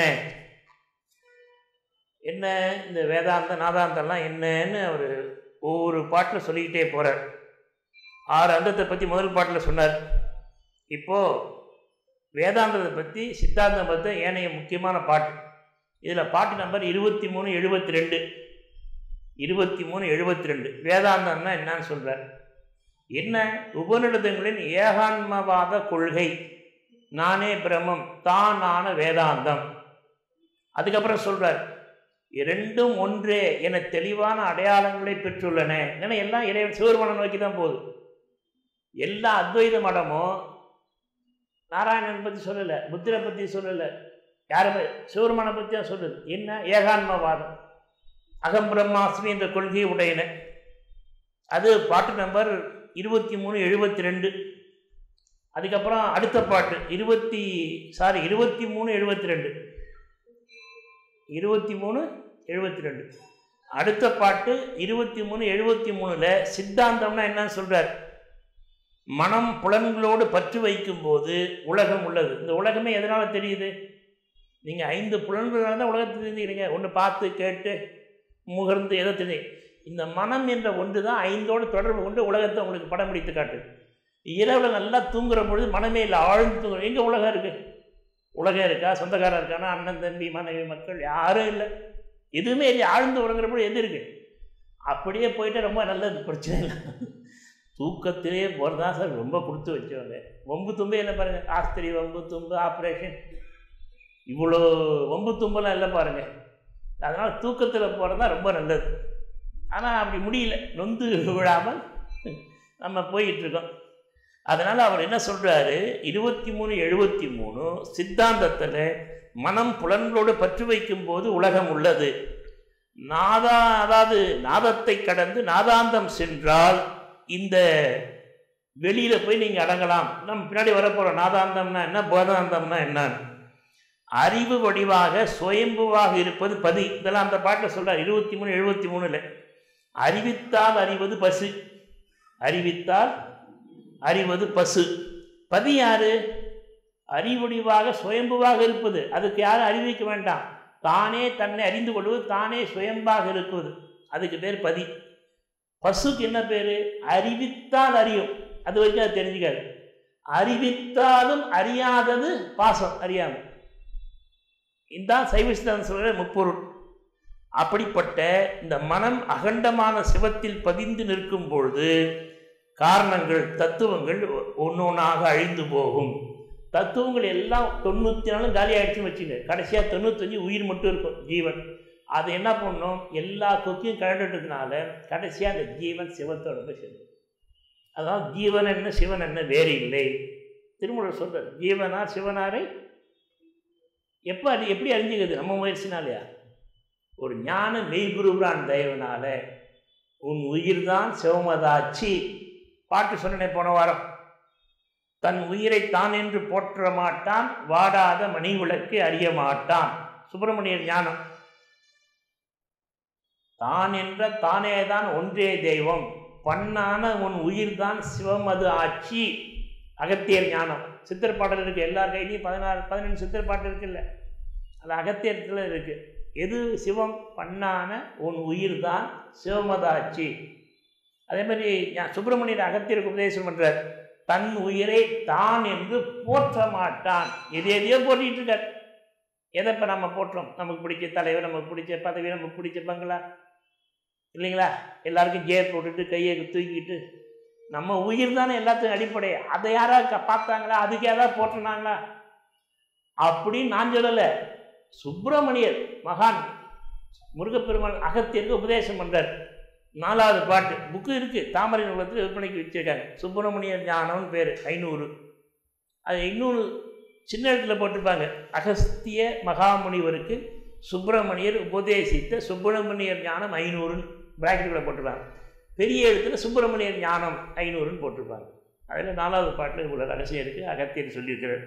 என்ன இந்த வேதாந்த நாதாந்தம்லாம் என்னன்னு அவர் ஒவ்வொரு பாட்டில் சொல்லிக்கிட்டே போகிறார் ஆறு அந்தத்தை பற்றி முதல் பாட்டில் சொன்னார் இப்போது வேதாந்தத்தை பற்றி சித்தாந்தம் பற்றி ஏனைய முக்கியமான பாட்டு இதில் பாட்டு நம்பர் இருபத்தி மூணு எழுபத்தி ரெண்டு இருபத்தி மூணு எழுபத்தி ரெண்டு வேதாந்தம்னா என்னன்னு சொல்கிறார் என்ன உபநிடதங்களின் ஏகான்மவாத கொள்கை நானே பிரம்மம் தானான வேதாந்தம் அதுக்கப்புறம் சொல்கிறார் இரண்டும் ஒன்றே என தெளிவான அடையாளங்களை பெற்றுள்ளன ஏன்னா எல்லாம் இறைவன் சிவருமனை நோக்கி தான் போகுது எல்லா அத்வைத மடமும் நாராயணன் பற்றி சொல்லலை புத்திரை பற்றி சொல்லலை யாருமே சிவருமனை பற்றி தான் சொல்லுது என்ன ஏகான்மவாதம் அகம் பிரம்மாஸ்மி என்ற கொள்கை உடையன அது பாட்டு நம்பர் இருபத்தி மூணு எழுபத்தி ரெண்டு அதுக்கப்புறம் அடுத்த பாட்டு இருபத்தி சாரி இருபத்தி மூணு எழுபத்தி ரெண்டு இருபத்தி மூணு எழுபத்தி ரெண்டு அடுத்த பாட்டு இருபத்தி மூணு எழுபத்தி மூணில் சித்தாந்தம்னா என்னன்னு சொல்கிறார் மனம் புலன்களோடு பற்று வைக்கும்போது உலகம் உள்ளது இந்த உலகமே எதனால் தெரியுது நீங்கள் ஐந்து புலன்களால் தான் உலகத்தை தெரிஞ்சுக்கிறீங்க ஒன்று பார்த்து கேட்டு முகர்ந்து எதை தெரிஞ்சு இந்த மனம் என்ற ஒன்று தான் ஐந்தோடு தொடர்பு கொண்டு உலகத்தை உங்களுக்கு படம் பிடித்து காட்டுது இரவில் நல்லா தூங்குற பொழுது மனமே இல்லை ஆழ்ந்து தூங்குற எங்கே உலகம் இருக்குது உலகம் இருக்கா சொந்தக்காரன் இருக்கானா அண்ணன் தம்பி மனைவி மக்கள் யாரும் இல்லை எதுவுமே இல்லை ஆழ்ந்து உறங்குறப்போ எது இருக்கு அப்படியே போயிட்டு ரொம்ப நல்லது பிரச்சனை இல்லை தூக்கத்திலே போகிறது தான் சார் ரொம்ப கொடுத்து வச்சவங்க வம்பு தும்பே இல்லை பாருங்கள் ஆஸ்திரி வம்பு தும்பு ஆப்ரேஷன் இவ்வளோ வம்பு தும்பெல்லாம் இல்லை பாருங்கள் அதனால் தூக்கத்தில் போகிறது தான் ரொம்ப நல்லது ஆனால் அப்படி முடியல நொந்து விழாமல் நம்ம போயிட்டுருக்கோம் அதனால் அவர் என்ன சொல்கிறாரு இருபத்தி மூணு எழுபத்தி மூணு சித்தாந்தத்தில் மனம் புலன்களோடு பற்று வைக்கும்போது உலகம் உள்ளது நாதா அதாவது நாதத்தை கடந்து நாதாந்தம் சென்றால் இந்த வெளியில் போய் நீங்கள் அடங்கலாம் நம்ம பின்னாடி வரப்போகிற நாதாந்தம்னா என்ன போதாந்தம்னா என்னன்னு அறிவு வடிவாக சுயம்புவாக இருப்பது பதி இதெல்லாம் அந்த பாட்டில் சொல்கிறார் இருபத்தி மூணு எழுபத்தி மூணில் அறிவித்தால் அறிவது பசு அறிவித்தால் அறிவது பசு பதி யாரு அறிவடிவாக சுயம்புவாக இருப்பது அதுக்கு யாரும் அறிவிக்க வேண்டாம் தானே தன்னை அறிந்து கொள்வது தானே சுயம்பாக இருப்பது அதுக்கு பேர் பதி பசுக்கு என்ன பேர் அறிவித்தால் அறியும் அது வரைக்கும் அது தெரிஞ்சுக்காது அறிவித்தாலும் அறியாதது பாசம் அறியாமல் இதான் சைவசிதான் சொல்கிற முப்பொருள் அப்படிப்பட்ட இந்த மனம் அகண்டமான சிவத்தில் பதிந்து நிற்கும் பொழுது காரணங்கள் தத்துவங்கள் ஒன்று ஒன்றாக அழிந்து போகும் தத்துவங்கள் எல்லாம் தொண்ணூற்றி நாலும் காலி ஆகிடுச்சுன்னு வச்சுங்க கடைசியாக தொண்ணூத்தஞ்சு உயிர் மட்டும் இருக்கும் ஜீவன் அது என்ன பண்ணணும் எல்லா கொக்கையும் கழண்டுட்டதுனால கடைசியாக அந்த ஜீவன் சிவத்தோட போய் சேரும் அதாவது ஜீவன் என்ன சிவன் என்ன வேறு இல்லை திருமூலர் சொல்கிறார் ஜீவனார் சிவனாரை எப்போ அறி எப்படி அறிஞ்சுக்கிறது நம்ம முயற்சினாலையா ஒரு ஞான மெய்குருவான் தயவனால உன் உயிர் தான் சிவமதாச்சி பாட்டு சொன்னனே போன வாரம் தன் உயிரை தான் என்று போற்ற மாட்டான் வாடாத மணி விளக்கு அறிய மாட்டான் சுப்பிரமணியர் ஞானம் தான் என்ற தானே தான் ஒன்றே தெய்வம் பண்ணான உன் உயிர் தான் சிவமது ஆட்சி அகத்தியர் ஞானம் சித்திர பாடல் இருக்குது எல்லார் கையிலையும் பதினாறு பதினஞ்சு சித்திர பாட்டு இருக்குல்ல அது அகத்தியத்தில் இருக்குது எது சிவம் பண்ணான உன் உயிர் தான் சிவமதாட்சி அதே மாதிரி சுப்பிரமணியர் அகத்தியருக்கு உபதேசம் பண்ணுறார் தன் உயிரை தான் என்று போற்ற மாட்டான் எது எதையோ போட்டிகிட்டு இருக்கார் எதை இப்போ நம்ம போட்டுறோம் நமக்கு பிடிச்ச தலைவர் நமக்கு பிடிச்ச பதவி நமக்கு பிடிச்ச பங்களா இல்லைங்களா எல்லாருக்கும் ஜேர் போட்டுட்டு கையை தூக்கிட்டு நம்ம உயிர் தானே எல்லாத்துக்கும் அடிப்படை அதை யாராவது பார்த்தாங்களா அதுக்கு யாராவது போட்டுனாங்களா அப்படின்னு நான் சொல்லலை சுப்பிரமணியர் மகான் முருகப்பெருமான் அகத்திற்கு உபதேசம் பண்ணுறார் நாலாவது பாட்டு புக்கு இருக்குது தாமரை நூலத்தில் விற்பனைக்கு வச்சுருக்காங்க சுப்பிரமணியர் ஞானம்னு பேர் ஐநூறு அது இன்னொன்று சின்ன இடத்துல போட்டிருப்பாங்க அகஸ்திய மகாமுனிவருக்கு சுப்பிரமணியர் உபதேசித்த சுப்பிரமணியர் ஞானம் ஐநூறுன்னு பிராக்கெட்டுக்குள்ளே போட்டிருப்பாங்க பெரிய எழுத்துல சுப்பிரமணியர் ஞானம் ஐநூறுன்னு போட்டிருப்பாங்க அதில் நாலாவது பாட்டில் இவ்வளோ ரகசியம் இருக்குது அகத்தியர் சொல்லியிருக்கிறார்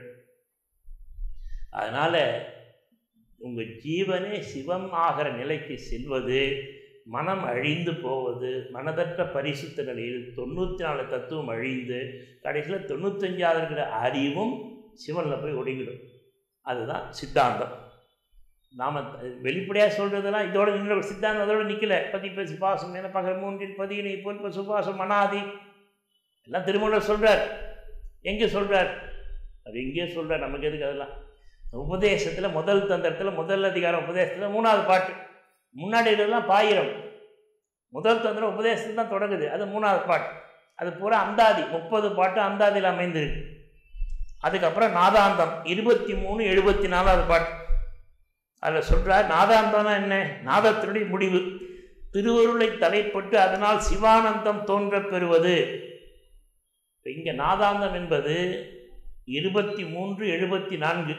அதனால் உங்கள் ஜீவனே சிவம் ஆகிற நிலைக்கு செல்வது மனம் அழிந்து போவது மனதற்ற பரிசுத்த நிலையில் தொண்ணூற்றி நாலு தத்துவம் அழிந்து கடைசியில் தொண்ணூத்தஞ்சாவது இருக்கிற அறிவும் சிவனில் போய் ஒடுங்கிடும் அதுதான் சித்தாந்தம் நாம் வெளிப்படையாக சொல்கிறதெல்லாம் இதோட நின்ற சித்தாந்தம் அதோட நிற்கல பதி பசி பாசம் என பகல் மூன்றில் பதியினை போல் சுபாசம் மனாதி எல்லாம் திருமணம் சொல்கிறார் எங்கே சொல்கிறார் அது எங்கேயோ சொல்கிறார் நமக்கு எதுக்கு அதெல்லாம் உபதேசத்தில் முதல் தந்திரத்தில் முதல் அதிகாரம் உபதேசத்தில் மூணாவது பாட்டு முன்னாடி இதெல்லாம் பாயிரம் முதல் தந்திரம் உபதேசத்தில் தான் தொடங்குது அது மூணாவது பாட்டு அது பூரா அந்தாதி முப்பது பாட்டு அந்தாதியில் அமைந்திருக்கு அதுக்கப்புறம் நாதாந்தம் இருபத்தி மூணு எழுபத்தி நாலாவது பாட்டு அதில் சொல்கிறார் நாதாந்தம்னா என்ன நாதத்தினுடைய முடிவு திருவருளை தலைப்பட்டு அதனால் சிவானந்தம் தோன்ற பெறுவது இங்கே நாதாந்தம் என்பது இருபத்தி மூன்று எழுபத்தி நான்கு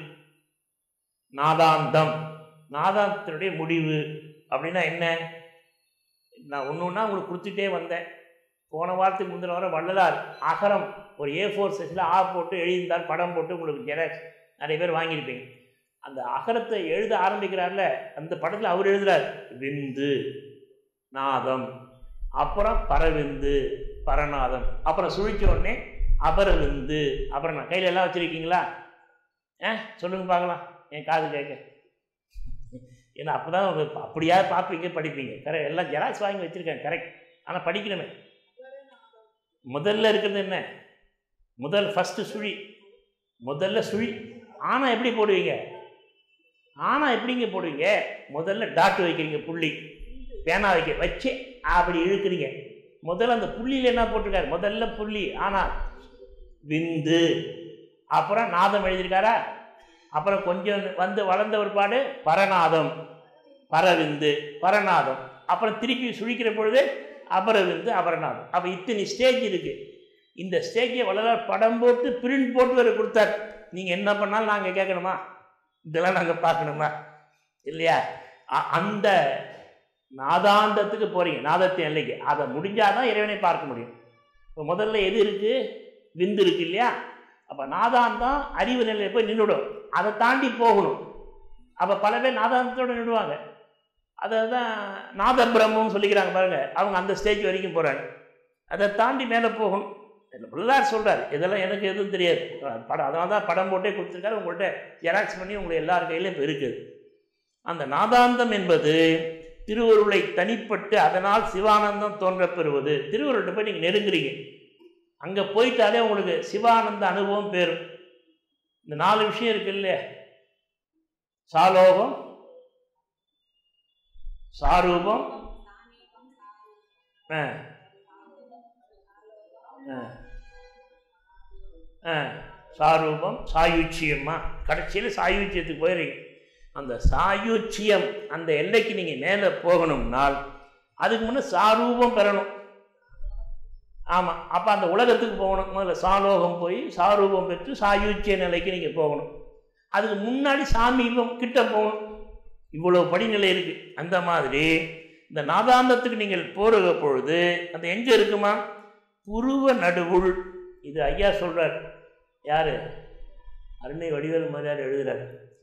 நாதாந்தம் நாதாந்தத்தினுடைய முடிவு அப்படின்னா என்ன நான் ஒன்று ஒன்றா உங்களுக்கு கொடுத்துட்டே வந்தேன் போன வாரத்துக்கு முந்தின வாரம் வள்ளலார் அகரம் ஒரு ஏ ஃபோர் சைஸில் ஆ போட்டு எழுதியிருந்தால் படம் போட்டு உங்களுக்கு ஜெராக்ஸ் நிறைய பேர் வாங்கியிருப்பீங்க அந்த அகரத்தை எழுத ஆரம்பிக்கிறார்ல அந்த படத்தில் அவர் எழுதுறார் விந்து நாதம் அப்புறம் பரவிந்து பரநாதம் அப்புறம் சுழிச்ச உடனே அபரவிந்து அப்புறம் நான் கையில் எல்லாம் வச்சுருக்கீங்களா ஆ சொல்லுங்க பார்க்கலாம் என் காது கேட்க ஏன்னா அப்போ தான் அப்படியா பார்ப்பீங்க படிப்பீங்க கரெக்ட் எல்லாம் ஜெராக்ஸ் வாங்கி வச்சுருக்கேன் கரெக்ட் ஆனால் படிக்கணுமே முதல்ல இருக்கிறது என்ன முதல் ஃபஸ்ட்டு சுழி முதல்ல சுழி ஆனா எப்படி போடுவீங்க ஆனா எப்படிங்க போடுவீங்க முதல்ல டாட் வைக்கிறீங்க புள்ளி பேனா வைக்க வச்சு அப்படி இழுக்கிறீங்க முதல்ல அந்த புள்ளியில் என்ன போட்டிருக்காரு முதல்ல புள்ளி ஆனா விந்து அப்புறம் நாதம் எழுதியிருக்காரா அப்புறம் கொஞ்சம் வந்து வளர்ந்த ஒரு பாடு பரநாதம் பரவிந்து பரநாதம் அப்புறம் திருப்பி சுழிக்கிற பொழுது அபரவிந்து அபரநாதம் அப்போ இத்தனை ஸ்டேஜ் இருக்கு இந்த ஸ்டேஜை வள்ளலார் படம் போட்டு பிரிண்ட் போட்டு வேறு கொடுத்தார் நீங்கள் என்ன பண்ணாலும் நாங்கள் கேட்கணுமா இதெல்லாம் நாங்கள் பார்க்கணுமா இல்லையா அ- அந்த நாதாந்தத்துக்கு போகிறீங்க நாதத்தின் எல்லைக்கு அதை முடிஞ்சாதான் இறைவனை பார்க்க முடியும் இப்போ முதல்ல எது இருக்குது விந்து இருக்கு இல்லையா அப்போ நாதாந்தம் அறிவு நிலையில் போய் நின்றுடும் அதை தாண்டி போகணும் அப்போ பல பேர் நாதாந்தத்தோடு நின்றுவாங்க அதை தான் நாத பிரம்மம்னு சொல்லிக்கிறாங்க பாருங்க அவங்க அந்த ஸ்டேஜ் வரைக்கும் போகிறாங்க அதை தாண்டி மேலே போகணும் பிள்ளார் சொல்கிறார் இதெல்லாம் எனக்கு எதுவும் தெரியாது படம் அதனால தான் படம் போட்டே கொடுத்துருக்காரு உங்கள்கிட்ட ஜெராக்ஸ் பண்ணி உங்களை எல்லார் கையிலும் இப்போ இருக்குது அந்த நாதாந்தம் என்பது திருவருளை தனிப்பட்டு அதனால் சிவானந்தம் தோன்றப் பெறுவது திருவருள்கிட்ட போய் நீங்கள் நெருங்குறீங்க அங்கே போயிட்டாலே உங்களுக்கு சிவானந்த அனுபவம் பேரும் இந்த நாலு விஷயம் இருக்கு இல்லையா சாலோகம் சாரூபம் ஆ ஆ ஆ சாரூபம் சாயுச்சியம்மா கடைசியில் சாயுச்சியத்துக்கு போயிடுறீங்க அந்த சாயுச்சியம் அந்த எல்லைக்கு நீங்கள் மேலே போகணும்னால் அதுக்கு முன்னே சாரூபம் பெறணும் ஆமாம் அப்போ அந்த உலகத்துக்கு போகணும் முதல்ல சாலோகம் போய் சாரூபம் பெற்று சாயுச்சிய நிலைக்கு நீங்கள் போகணும் அதுக்கு முன்னாடி சாமீபம் கிட்ட போகணும் இவ்வளோ படிநிலை இருக்குது அந்த மாதிரி இந்த நாதாந்தத்துக்கு நீங்கள் போகிற பொழுது அது எங்கே இருக்குமா புருவ நடுவுள் இது ஐயா சொல்கிறார் யார் அருணை வடிவேல் மாதிரியார் எழுதுறார்